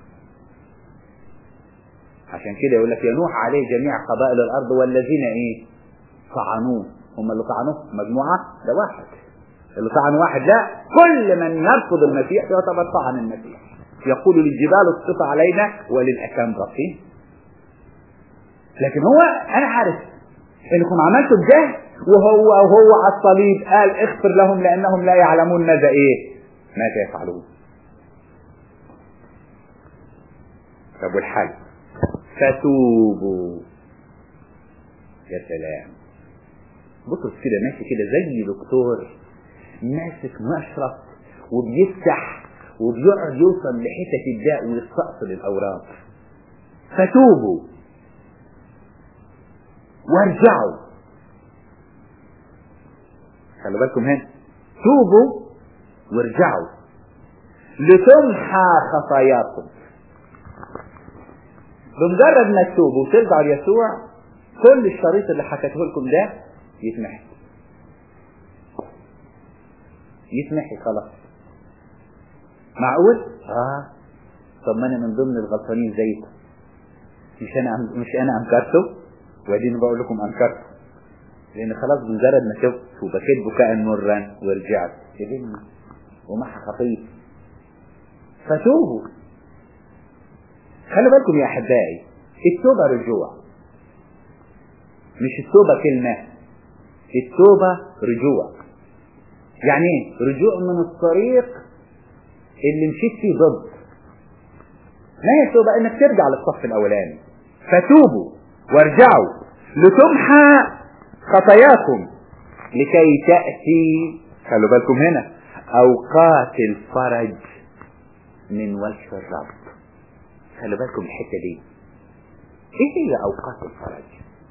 عشان كده يقول لك ينوح عليه جميع قبائل الارض والذين ايه طعنوه هم اللي طعنوه مجموعه ده واحد اللي طعن واحد لا كل من يرفض المسيح يعتبر طعن المسيح يقول للجبال اسقط علينا وللاكام رقيم لكن هو انا عارف انكم عملتوا الجهل وهو وهو على الصليب قال اغفر لهم لانهم لا يعلمون ماذا ايه ماذا يفعلون طب والحل فتوبوا يا سلام بطرس كده ماشي كده زي دكتور ماسك مشرط وبيفتح وبيقعد يوصل لحتة الداء ويستأصل الأوراق فتوبوا وارجعوا خلوا بالكم هنا توبوا وارجعوا لتمحى خطاياكم بمجرد ما تتوبوا وترجعوا ليسوع كل الشريط اللي حكيته لكم ده يتمحي يتمحي خلاص معقول؟ اه طب ما انا من ضمن الغلطانين زيكم مش انا مش انا انكرته واديني بقول لكم انكرته لان خلاص بمجرد ما شفت وبكيت بكاء مرا ورجعت قبلني ومحى خطيئتي فتوبوا خلوا بالكم يا احبائي التوبه رجوع مش التوبه كلمه التوبه رجوع يعني ايه رجوع من الطريق اللي مشيت فيه ضد ما هي التوبه انك ترجع للصف الاولاني فتوبوا وارجعوا لتمحى خطاياكم لكي تأتي خلوا بالكم هنا أوقات الفرج من وجه الرب خلوا بالكم الحتة دي ايه هي أوقات الفرج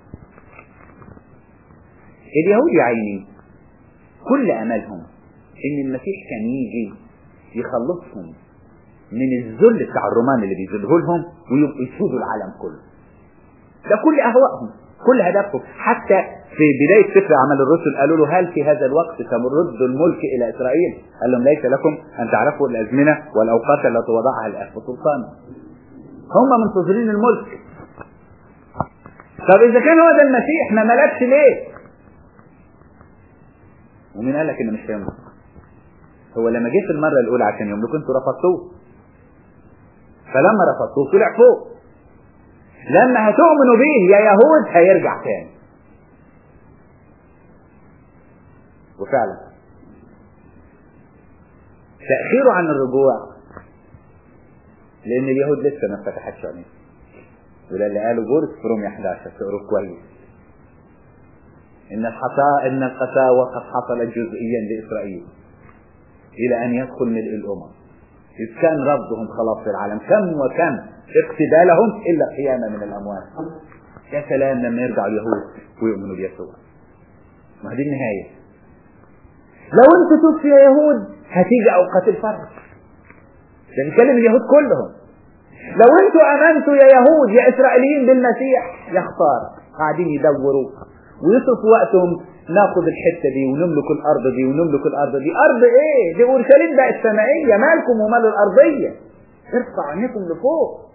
اليهود يا عيني كل أملهم إن المسيح كان يجي يخلصهم من الذل بتاع الرومان اللي بيذله لهم ويبقوا يسودوا العالم كله ده كل أهوائهم كل هدفهم حتى في بداية سفر أعمال الرسل قالوا له هل في هذا الوقت سنرد الملك إلى إسرائيل؟ قال لهم ليس لكم أن تعرفوا الأزمنة والأوقات التي وضعها الآب سلطان. هم منتظرين الملك. طب إذا كان هو ده المسيح ما ملكش ليه؟ ومين قال لك إنه مش هيملك؟ هو لما جه في المرة الأولى عشان يملك أنتوا رفضتوه. فلما رفضتوه طلع فوق. لما هتؤمنوا بيه يا يهود هيرجع تاني. وفعلا تأخيره عن الرجوع لأن اليهود لسه ما فتحتش عينيهم وده اللي قاله بولس في رومية 11 تقروا كويس إن الحصاء إن القساوة قد حصلت جزئيا لإسرائيل إلى أن يدخل ملء الأمم إذ كان ربهم خلاص في العالم كم وكم اقتبالهم إلا قيامة من الأموات يا سلام لما يرجع اليهود ويؤمنوا بيسوع ما دي النهاية لو انتوا تبتوا يا يهود هتيجي اوقات الفرج ده بيتكلم اليهود كلهم لو انتوا امنتوا يا يهود يا اسرائيليين بالمسيح يا خساره قاعدين يدوروا ويصرفوا وقتهم ناخد الحته دي ونملك الارض دي ونملك الارض دي ارض ايه دي اورشليم بقت سمائيه مالكم ومال الارضيه ارفع عينيكم لفوق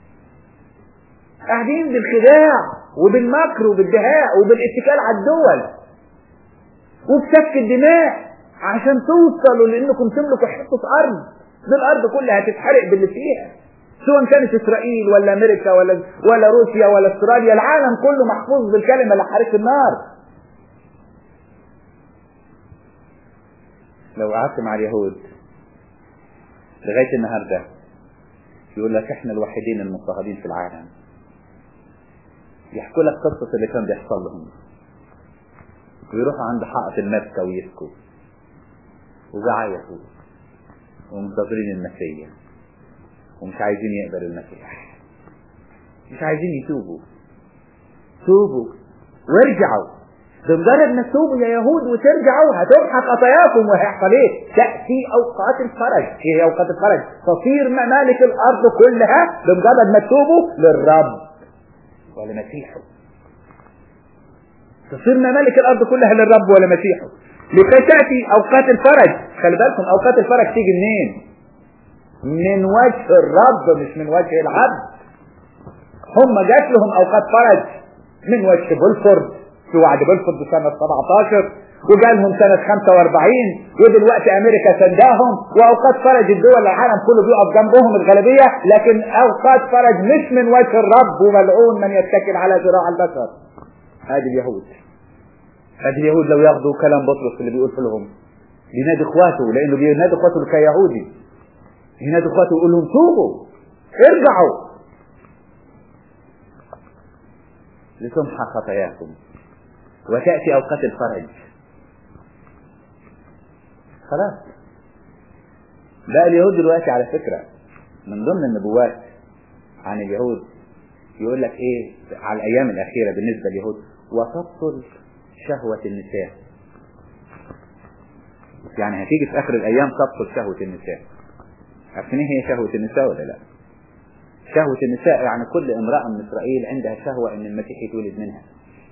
قاعدين بالخداع وبالمكر وبالدهاء وبالاتكال على الدول وبسفك الدماء عشان توصلوا لانكم تملكوا حته ارض دي الارض كلها هتتحرق باللي فيها سواء كانت اسرائيل ولا امريكا ولا ولا روسيا ولا استراليا العالم كله محفوظ بالكلمه اللي حرقت النار لو قعدت مع اليهود لغايه النهارده يقول لك احنا الوحيدين المضطهدين في العالم يحكوا لك قصه اللي كان بيحصل لهم ويروحوا عند حائط المبكى ويبكوا وبيعيطوا ومنتظرين المسيح ومش عايزين يقبلوا المسيح مش عايزين يتوبوا توبوا وارجعوا بمجرد ما تتوبوا يا يهود وترجعوا هتمحى خطاياكم وهيحصل ايه؟ تأتي أوقات الفرج، ايه هي أوقات الفرج؟ تصير ممالك الأرض كلها بمجرد ما تتوبوا للرب ولمسيحه. تصير ممالك الارض كلها للرب ولمسيحه لكي تاتي اوقات الفرج خلي بالكم اوقات الفرج تيجي منين من وجه الرب مش من وجه العبد هم جات لهم اوقات فرج من وجه بولفورد في وعد بولفورد سنة 17 وجالهم سنة 45 ودلوقتي امريكا سنداهم واوقات فرج الدول العالم كله بيقف جنبهم الغالبية لكن اوقات فرج مش من وجه الرب وملعون من يتكل على ذراع البشر هذه اليهود هذه اليهود لو ياخذوا كلام بطرس اللي بيقول لهم بينادي اخواته لانه بينادي اخواته كيهودي ينادي اخواته ويقول لهم توبوا ارجعوا لتمحى خطاياكم وتأتي أوقات الفرج خلاص بقى اليهود دلوقتي على فكرة من ضمن النبوات عن اليهود يقول لك ايه على الايام الاخيرة بالنسبة لليهود وتبطل شهوة النساء يعني هتيجي في اخر الايام تبطل شهوة النساء عارفين ايه هي شهوة النساء ولا لا شهوة النساء يعني كل امرأة من اسرائيل عندها شهوة ان المسيح يتولد منها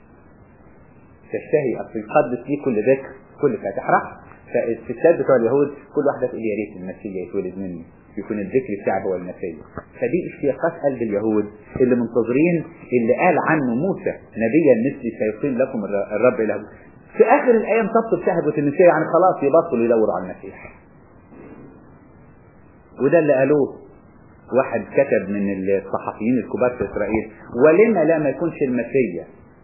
تشتهي اصل يقدس ليه كل ذكر كل فاتح رحم فالستات بتوع اليهود كل واحدة تقول يا ريت المسيح يتولد مني يكون الذكر بتاعه هو المسيح فدي اشتياقات قلب اليهود اللي منتظرين اللي قال عنه موسى نبيا مثلي سيقيم لكم الرب له في اخر الايام تبطل شهوة النساء يعني خلاص يبطلوا يدوروا على المسيح وده اللي قالوه واحد كتب من الصحفيين الكبار في اسرائيل ولما لا ما يكونش المسيح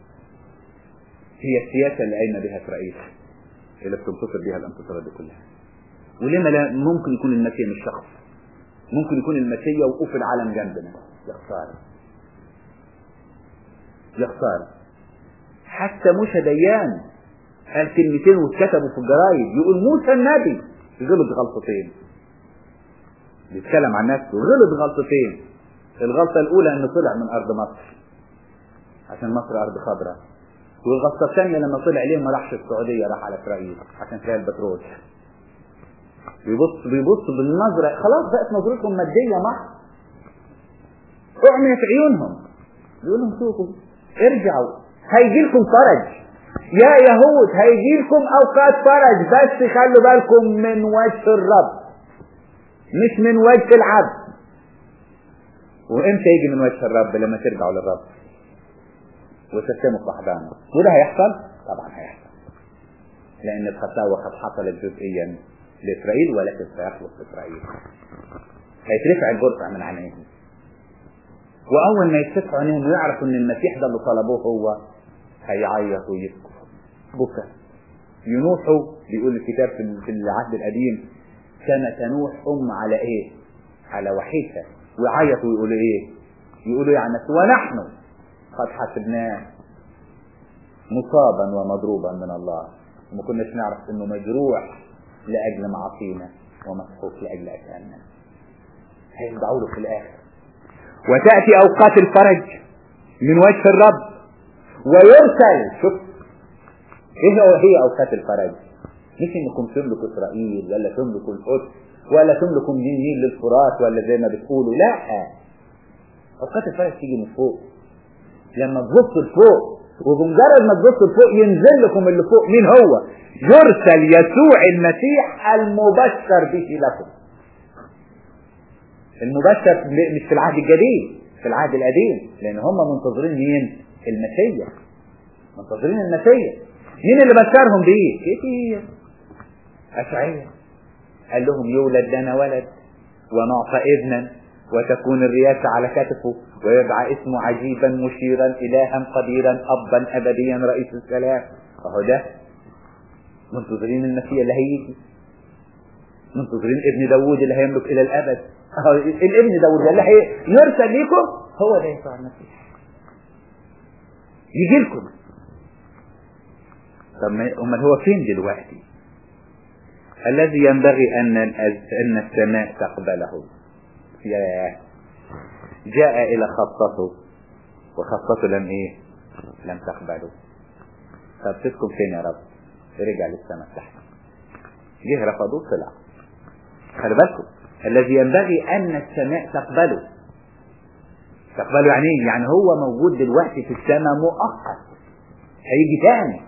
هي السياسة اللي قايمة بها اسرائيل اللي بتنتصر بها الانتصارات دي كلها ولما لا ممكن يكون المسيح مش شخص ممكن يكون المسيح وقوف العالم جنبنا يا خسارة يا خسارة حتى موسى ديان قال كلمتين واتكتبوا في الجرايد يقول موسى النبي غلط غلطتين بيتكلم عن نفسه غلط غلطتين الغلطة الأولى إنه طلع من أرض مصر عشان مصر أرض خضراء والغلطة الثانية لما طلع ليه ما راحش السعودية راح على إسرائيل عشان فيها البترول بيبص بيبص بالنظرة خلاص بقت نظرتهم مادية محض اعمي في عيونهم يقول لهم شوفوا ارجعوا هيجي لكم فرج يا يهود هيجي لكم اوقات فرج بس خلوا بالكم من وجه الرب مش من وجه العبد وامتى يجي من وجه الرب لما ترجعوا للرب وتسلموا صحبانه وده هيحصل طبعا هيحصل لان الخساوة قد حصلت جزئيا لإسرائيل ولكن سيخلص إسرائيل هيترفع البرقع من عينيهم وأول ما يتفتحوا عينيهم ويعرفوا إن المسيح ده اللي طلبوه هو هيعيطوا ويبكوا بكى ينوحوا بيقول الكتاب في العهد القديم كما تنوح أم على إيه؟ على وحيدها ويعيطوا ويقولوا إيه؟ يقولوا يعني ونحن قد حسبناه مصابا ومضروبا من الله وما كناش نعرف انه مجروح لأجل معاصينا ومسحوق لأجل أثامنا هيرجعوا له في الآخر وتأتي أوقات الفرج من وجه الرب ويرسل شوف ايه هو هي أوقات الفرج مش انكم تملكوا إسرائيل ولا تملكوا القدس ولا تملكوا من النيل للفرات ولا زي ما بتقولوا لا أوقات الفرج تيجي من فوق لما تبص لفوق وبمجرد ما تبص لفوق ينزل لكم اللي فوق مين هو يرسل يسوع المسيح المبشر به لكم المبشر مش في العهد الجديد في العهد القديم لان هم منتظرين مين المسيح منتظرين المسيح مين اللي بشرهم بيه كتير اشعياء قال لهم يولد لنا ولد ونعطى ابنا وتكون الرياسة على كتفه ويدعى اسمه عجيبا مشيرا إلها قديرا أبا أبديا رئيس السلام فهو ده منتظرين المسيح اللي هيجي منتظرين ابن داوود اللي هيملك إلى الأبد الابن داوود ده اللي هي يرسل ليكم هو ده يسوع المسيح يجي لكم طب امال هو فين دلوقتي الذي ينبغي ان ان السماء تقبله يا جاء الى خطته وخطته لم ايه لم تقبله طب تسكن فين يا رب رجع للسماء تحت جه رفضوه طلع خلي بالكم الذي ينبغي ان السماء تقبله تقبله يعني ايه يعني هو موجود دلوقتي في السماء مؤقت هيجي تاني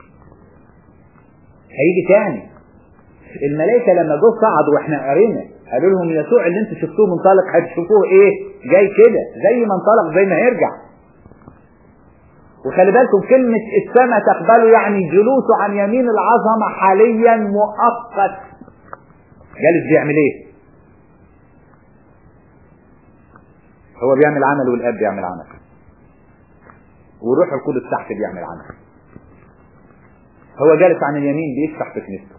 هيجي تاني الملائكه لما جه صعدوا واحنا قرينا قالوا لهم يسوع اللي انتوا شفتوه منطلق هتشوفوه ايه جاي كده زي ما انطلق زي ما هيرجع وخلي بالكم كلمة السماء تقبله يعني جلوسه عن يمين العظمة حاليا مؤقت جالس بيعمل ايه هو بيعمل عمل والاب بيعمل عمل والروح القدس تحت بيعمل عمل هو جالس عن اليمين بيشفح في كنيسته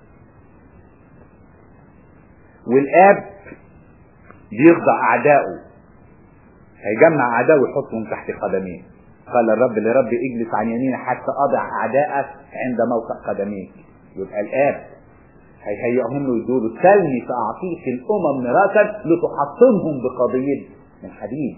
والاب بيخضع اعدائه هيجمع اعدائه ويحطهم تحت قدميه قال الرب لرب اجلس عن يمينه حتى اضع اعدائك عند موقع قدميك يبقى الاب هيهيئهم له يقولوا سلني فاعطيك الامم ميراثا لتحطمهم بقضيب من حديد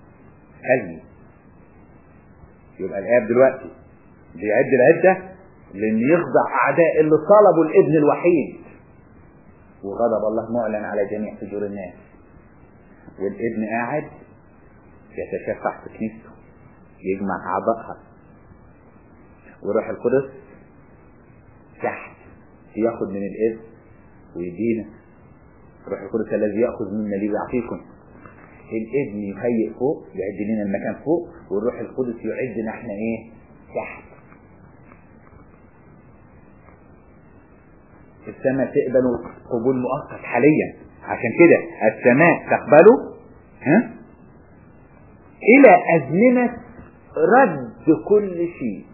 سلني يبقى الاب دلوقتي بيعد العده لان يخضع اعداء اللي طلبوا الابن الوحيد وغضب الله معلن على جميع فجور الناس والابن قاعد يتشفع في كنيسته يجمع اعضائها والروح القدس تحت ياخد من الابن ويدينا الروح القدس الذي ياخذ منا لي ويعطيكم الابن يهيئ فوق يعد لنا المكان فوق والروح القدس يعدنا احنا ايه تحت السماء تقبل قبول مؤقت حاليا عشان كده السماء تقبله ها الى ازمنة رد كل شيء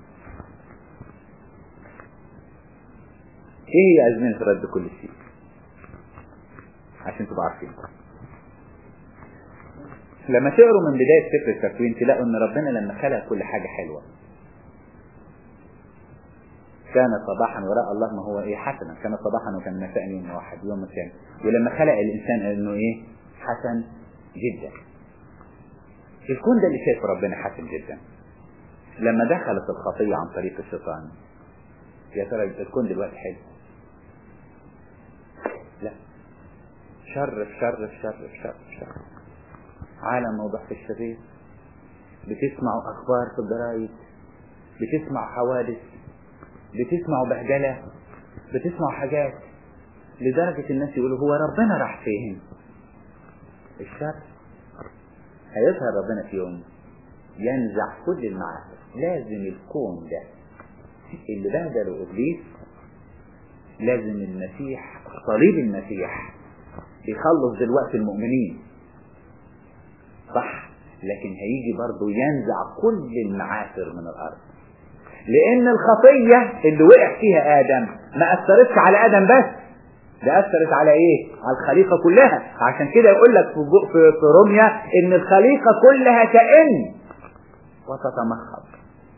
ايه هي ازمنة رد كل شيء عشان تبقوا عارفين لما تقروا من بداية سفر التكوين تلاقوا ان ربنا لما خلق كل حاجة حلوة كان صباحا وراء الله ما هو ايه حسنا كان صباحا وكان مساء يوم واحد يوم الثاني ولما خلق الانسان قال انه ايه حسن جدا الكون ده اللي شايف ربنا حسن جدا لما دخلت الخطية عن طريق الشيطان يا ترى الكون دلوقتي حلو لا شر في شر في شر في شر في شر عالم موضوع في الشرير بتسمعوا اخبار في الجرايد بتسمعوا حوادث بتسمعوا بهدلة بتسمعوا حاجات لدرجة الناس يقولوا هو ربنا راح فين الشر هيظهر ربنا في يوم ينزع كل المعاصي لازم الكون ده اللي بهدله ابليس لازم المسيح صليب المسيح يخلص دلوقتي المؤمنين صح لكن هيجي برضه ينزع كل المعاثر من الارض لان الخطية اللي وقع فيها ادم ما اثرتش على ادم بس ده اثرت على ايه على الخليقة كلها عشان كده يقول لك في, في, في روميا ان الخليقة كلها تئن وتتمخض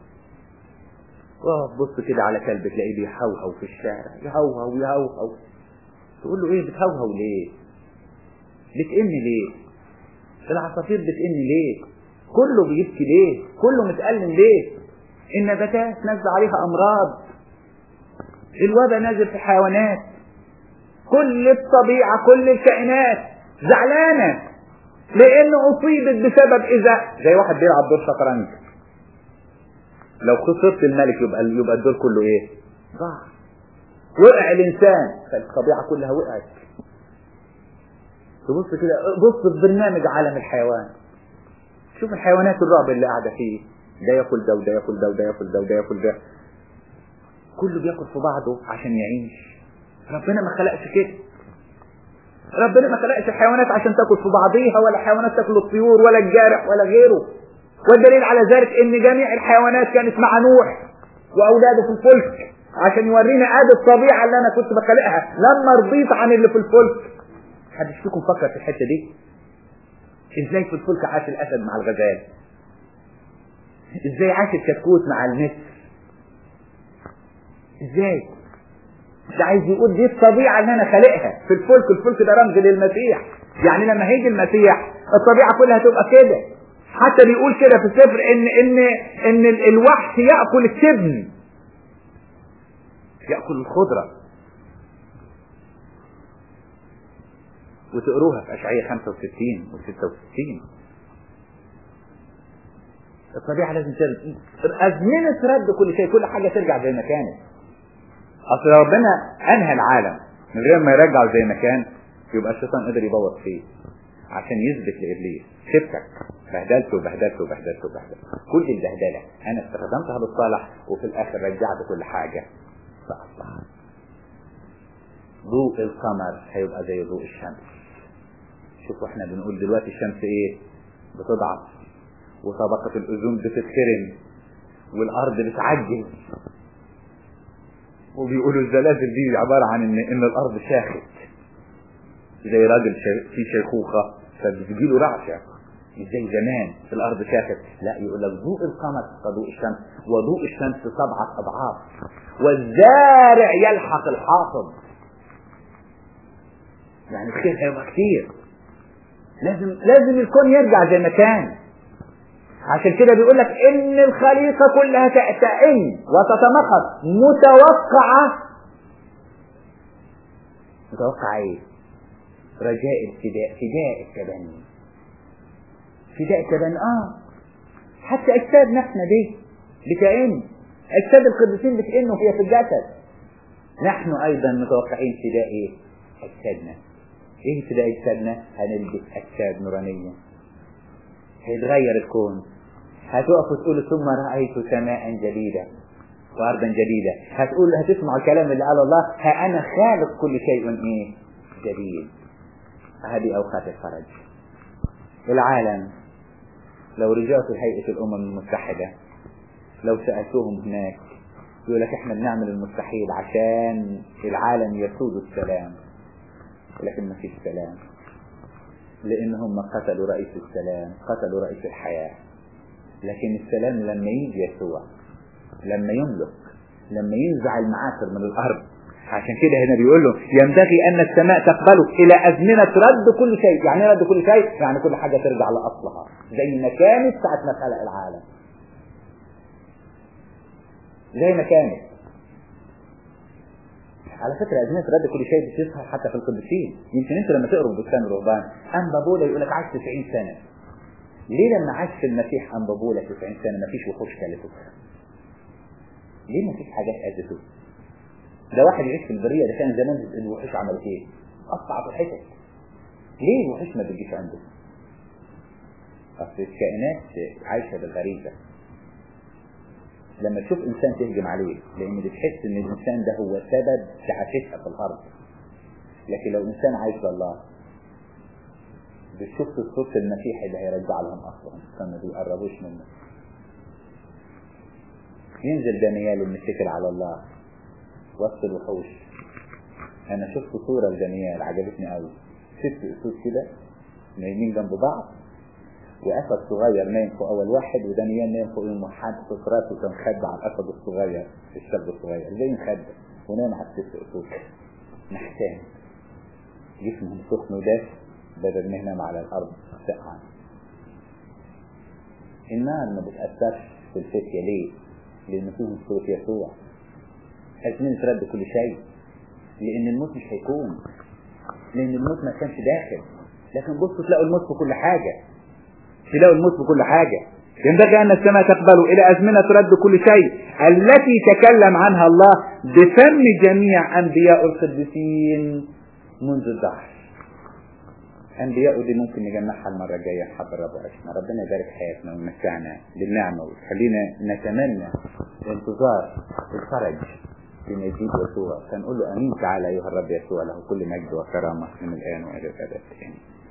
بص كده على كلب تلاقيه بيهوهو في الشارع يهوهو يهوهو تقول له ايه بتهوهو ليه بتئن ليه العصافير بتئن ليه كله بيبكي ليه كله متألم ليه النباتات نزل عليها امراض الوباء نازل في حيوانات كل الطبيعة كل الكائنات زعلانة لانه اصيبت بسبب اذا زي واحد بيلعب دور شطرنج لو خسرت الملك يبقى يبقى الدور كله ايه ضاع وقع الانسان فالطبيعة كلها وقعت تبص كده بص في برنامج عالم الحيوان شوف الحيوانات الرعب اللي قاعدة فيه ده ياكل ده وده ياكل ده وده ياكل ده وده ياكل ده كله بياكل في بعضه عشان يعيش ربنا ما خلقش كده ربنا ما خلقش الحيوانات عشان تاكل في بعضيها ولا حيوانات تاكل الطيور ولا الجارح ولا غيره والدليل على ذلك ان جميع الحيوانات كانت مع نوح واولاده في الفلك عشان يورينا ادي الطبيعه اللي انا كنت بخلقها لما رضيت عن اللي في الفلك حدش فيكم فكر في الحته دي ازاي في الفلك عاش الاسد مع الغزال ازاي عاش الكتكوت مع النسر ازاي ده عايز يقول دي الطبيعة اللي انا خالقها في الفلك الفلك ده رمز للمسيح يعني لما هيجي المسيح الطبيعة كلها تبقى كده حتى بيقول كده في السفر ان ان ان الوحش ياكل التبن ياكل الخضره وتقروها في اشعياء 65 و66 الطبيعه لازم ترجع ازمنه رد كل شيء كل حاجه ترجع زي ما كانت اصل ربنا انهى العالم من غير ما يرجعه زي ما كان يبقى الشيطان قدر يبوظ فيه عشان يثبت لابليس شفتك بهدلته وبهدلته وبهدلته وبهدلته كل البهدله انا استخدمتها للصالح وفي الاخر رجعت كل حاجه فاصلح ضوء القمر هيبقى زي ضوء الشمس شوفوا احنا بنقول دلوقتي الشمس ايه بتضعف وطبقة الأذون بتتخرم والأرض بتعجز وبيقولوا الزلازل دي عبارة عن إن, إن الأرض شاخت زي راجل في شيخوخة فبتجيله رعشة مش زي زمان في الأرض شاخت لا يقول لك ضوء القمر كضوء الشمس وضوء الشمس سبعة أضعاف والزارع يلحق الحاصد يعني الخير هيبقى كتير لازم لازم الكون يرجع زي ما كان عشان كده بيقول لك ان الخليقة كلها تأتئن وتتمخض متوقعة متوقعة ايه رجاء الفداء فداء التبني فداء التبني اه حتى اجسادنا احنا دي بتئن اجساد القديسين بتئن وهي في الجسد نحن ايضا متوقعين فداء ايه اجسادنا ايه فداء اجسادنا هنلبس اجساد نورانيه هيتغير الكون هتقف وتقول ثم رأيت سماء جديدة وأرضا جديدة هتقول هتسمع الكلام اللي قال الله ها أنا خالق كل شيء إيه جديد هذه أوقات الفرج العالم لو رجعت لهيئة الأمم المتحدة لو سألتوهم هناك يقول لك احنا بنعمل المستحيل عشان العالم يسود السلام لكن ما فيش سلام لان هم قتلوا رئيس السلام قتلوا رئيس الحياة لكن السلام لما يجي يسوع لما يملك لما ينزع المعاصر من الارض عشان كده هنا بيقول له ينبغي ان السماء تقبله الى ازمنه رد كل شيء يعني رد كل شيء يعني كل حاجه ترجع لاصلها زي ما كانت ساعه ما خلق العالم زي ما كانت على فكرة أزمنة رد كل شيء بتظهر حتى في القديسين يمكن أنت لما تقروا بستان الرهبان أنبا بولا يقول لك عاش 90 سنة ليه لما عاش في المسيح أنبا بولا 90 سنة ما فيش وحوش كلته ليه ما فيش حاجات أذته ده واحد يعيش في البرية ده كان زمان الوحوش عملت ايه قطعت الحتت ليه الوحوش ما بتجيش عنده أصل الكائنات عايشة بالغريزة لما تشوف انسان تهجم عليه لان بتحس ان الانسان ده هو سبب تعافتها في الارض لكن لو انسان عايش لله بتشوف الصوت المسيحي اللي هيرجع لهم اصلهم فما بيقربوش منه ينزل دانيال المتكل على الله وسط الوحوش انا شفت صورة لدانيال عجبتني قوي ست اسود كده نايمين جنب بعض واسد صغير نايم فوق اول واحد ودانيال نايم فوق المحد في راسه كان خد على الاسد الصغير الشاب الصغير زي مخد ونام على الست اسود نحتان جسمهم سخن وداف بدل ما ينام على الارض سقعا النار ما بتأثرش في الفتية ليه؟ لأن فيهم صوت يسوع أزمنة رد كل شيء لأن الموت مش هيكون لأن الموت ما كانش داخل لكن بصوا تلاقوا الموت في كل حاجة تلاقوا الموت في كل حاجة ينبغي أن السماء تقبل إلى أزمنة رد كل شيء التي تكلم عنها الله بفم جميع أنبياء القديسين منذ الدهر أنبياء دي ممكن نجمعها المرة الجاية حب الرب عشنا ربنا يبارك حياتنا ويمتعنا بالنعمة ويخلينا نتمنى انتظار الفرج في مجيء يسوع فنقول له أمين تعالى أيها الرب يسوع له كل مجد وكرامة من الآن وإلى الأبد آمين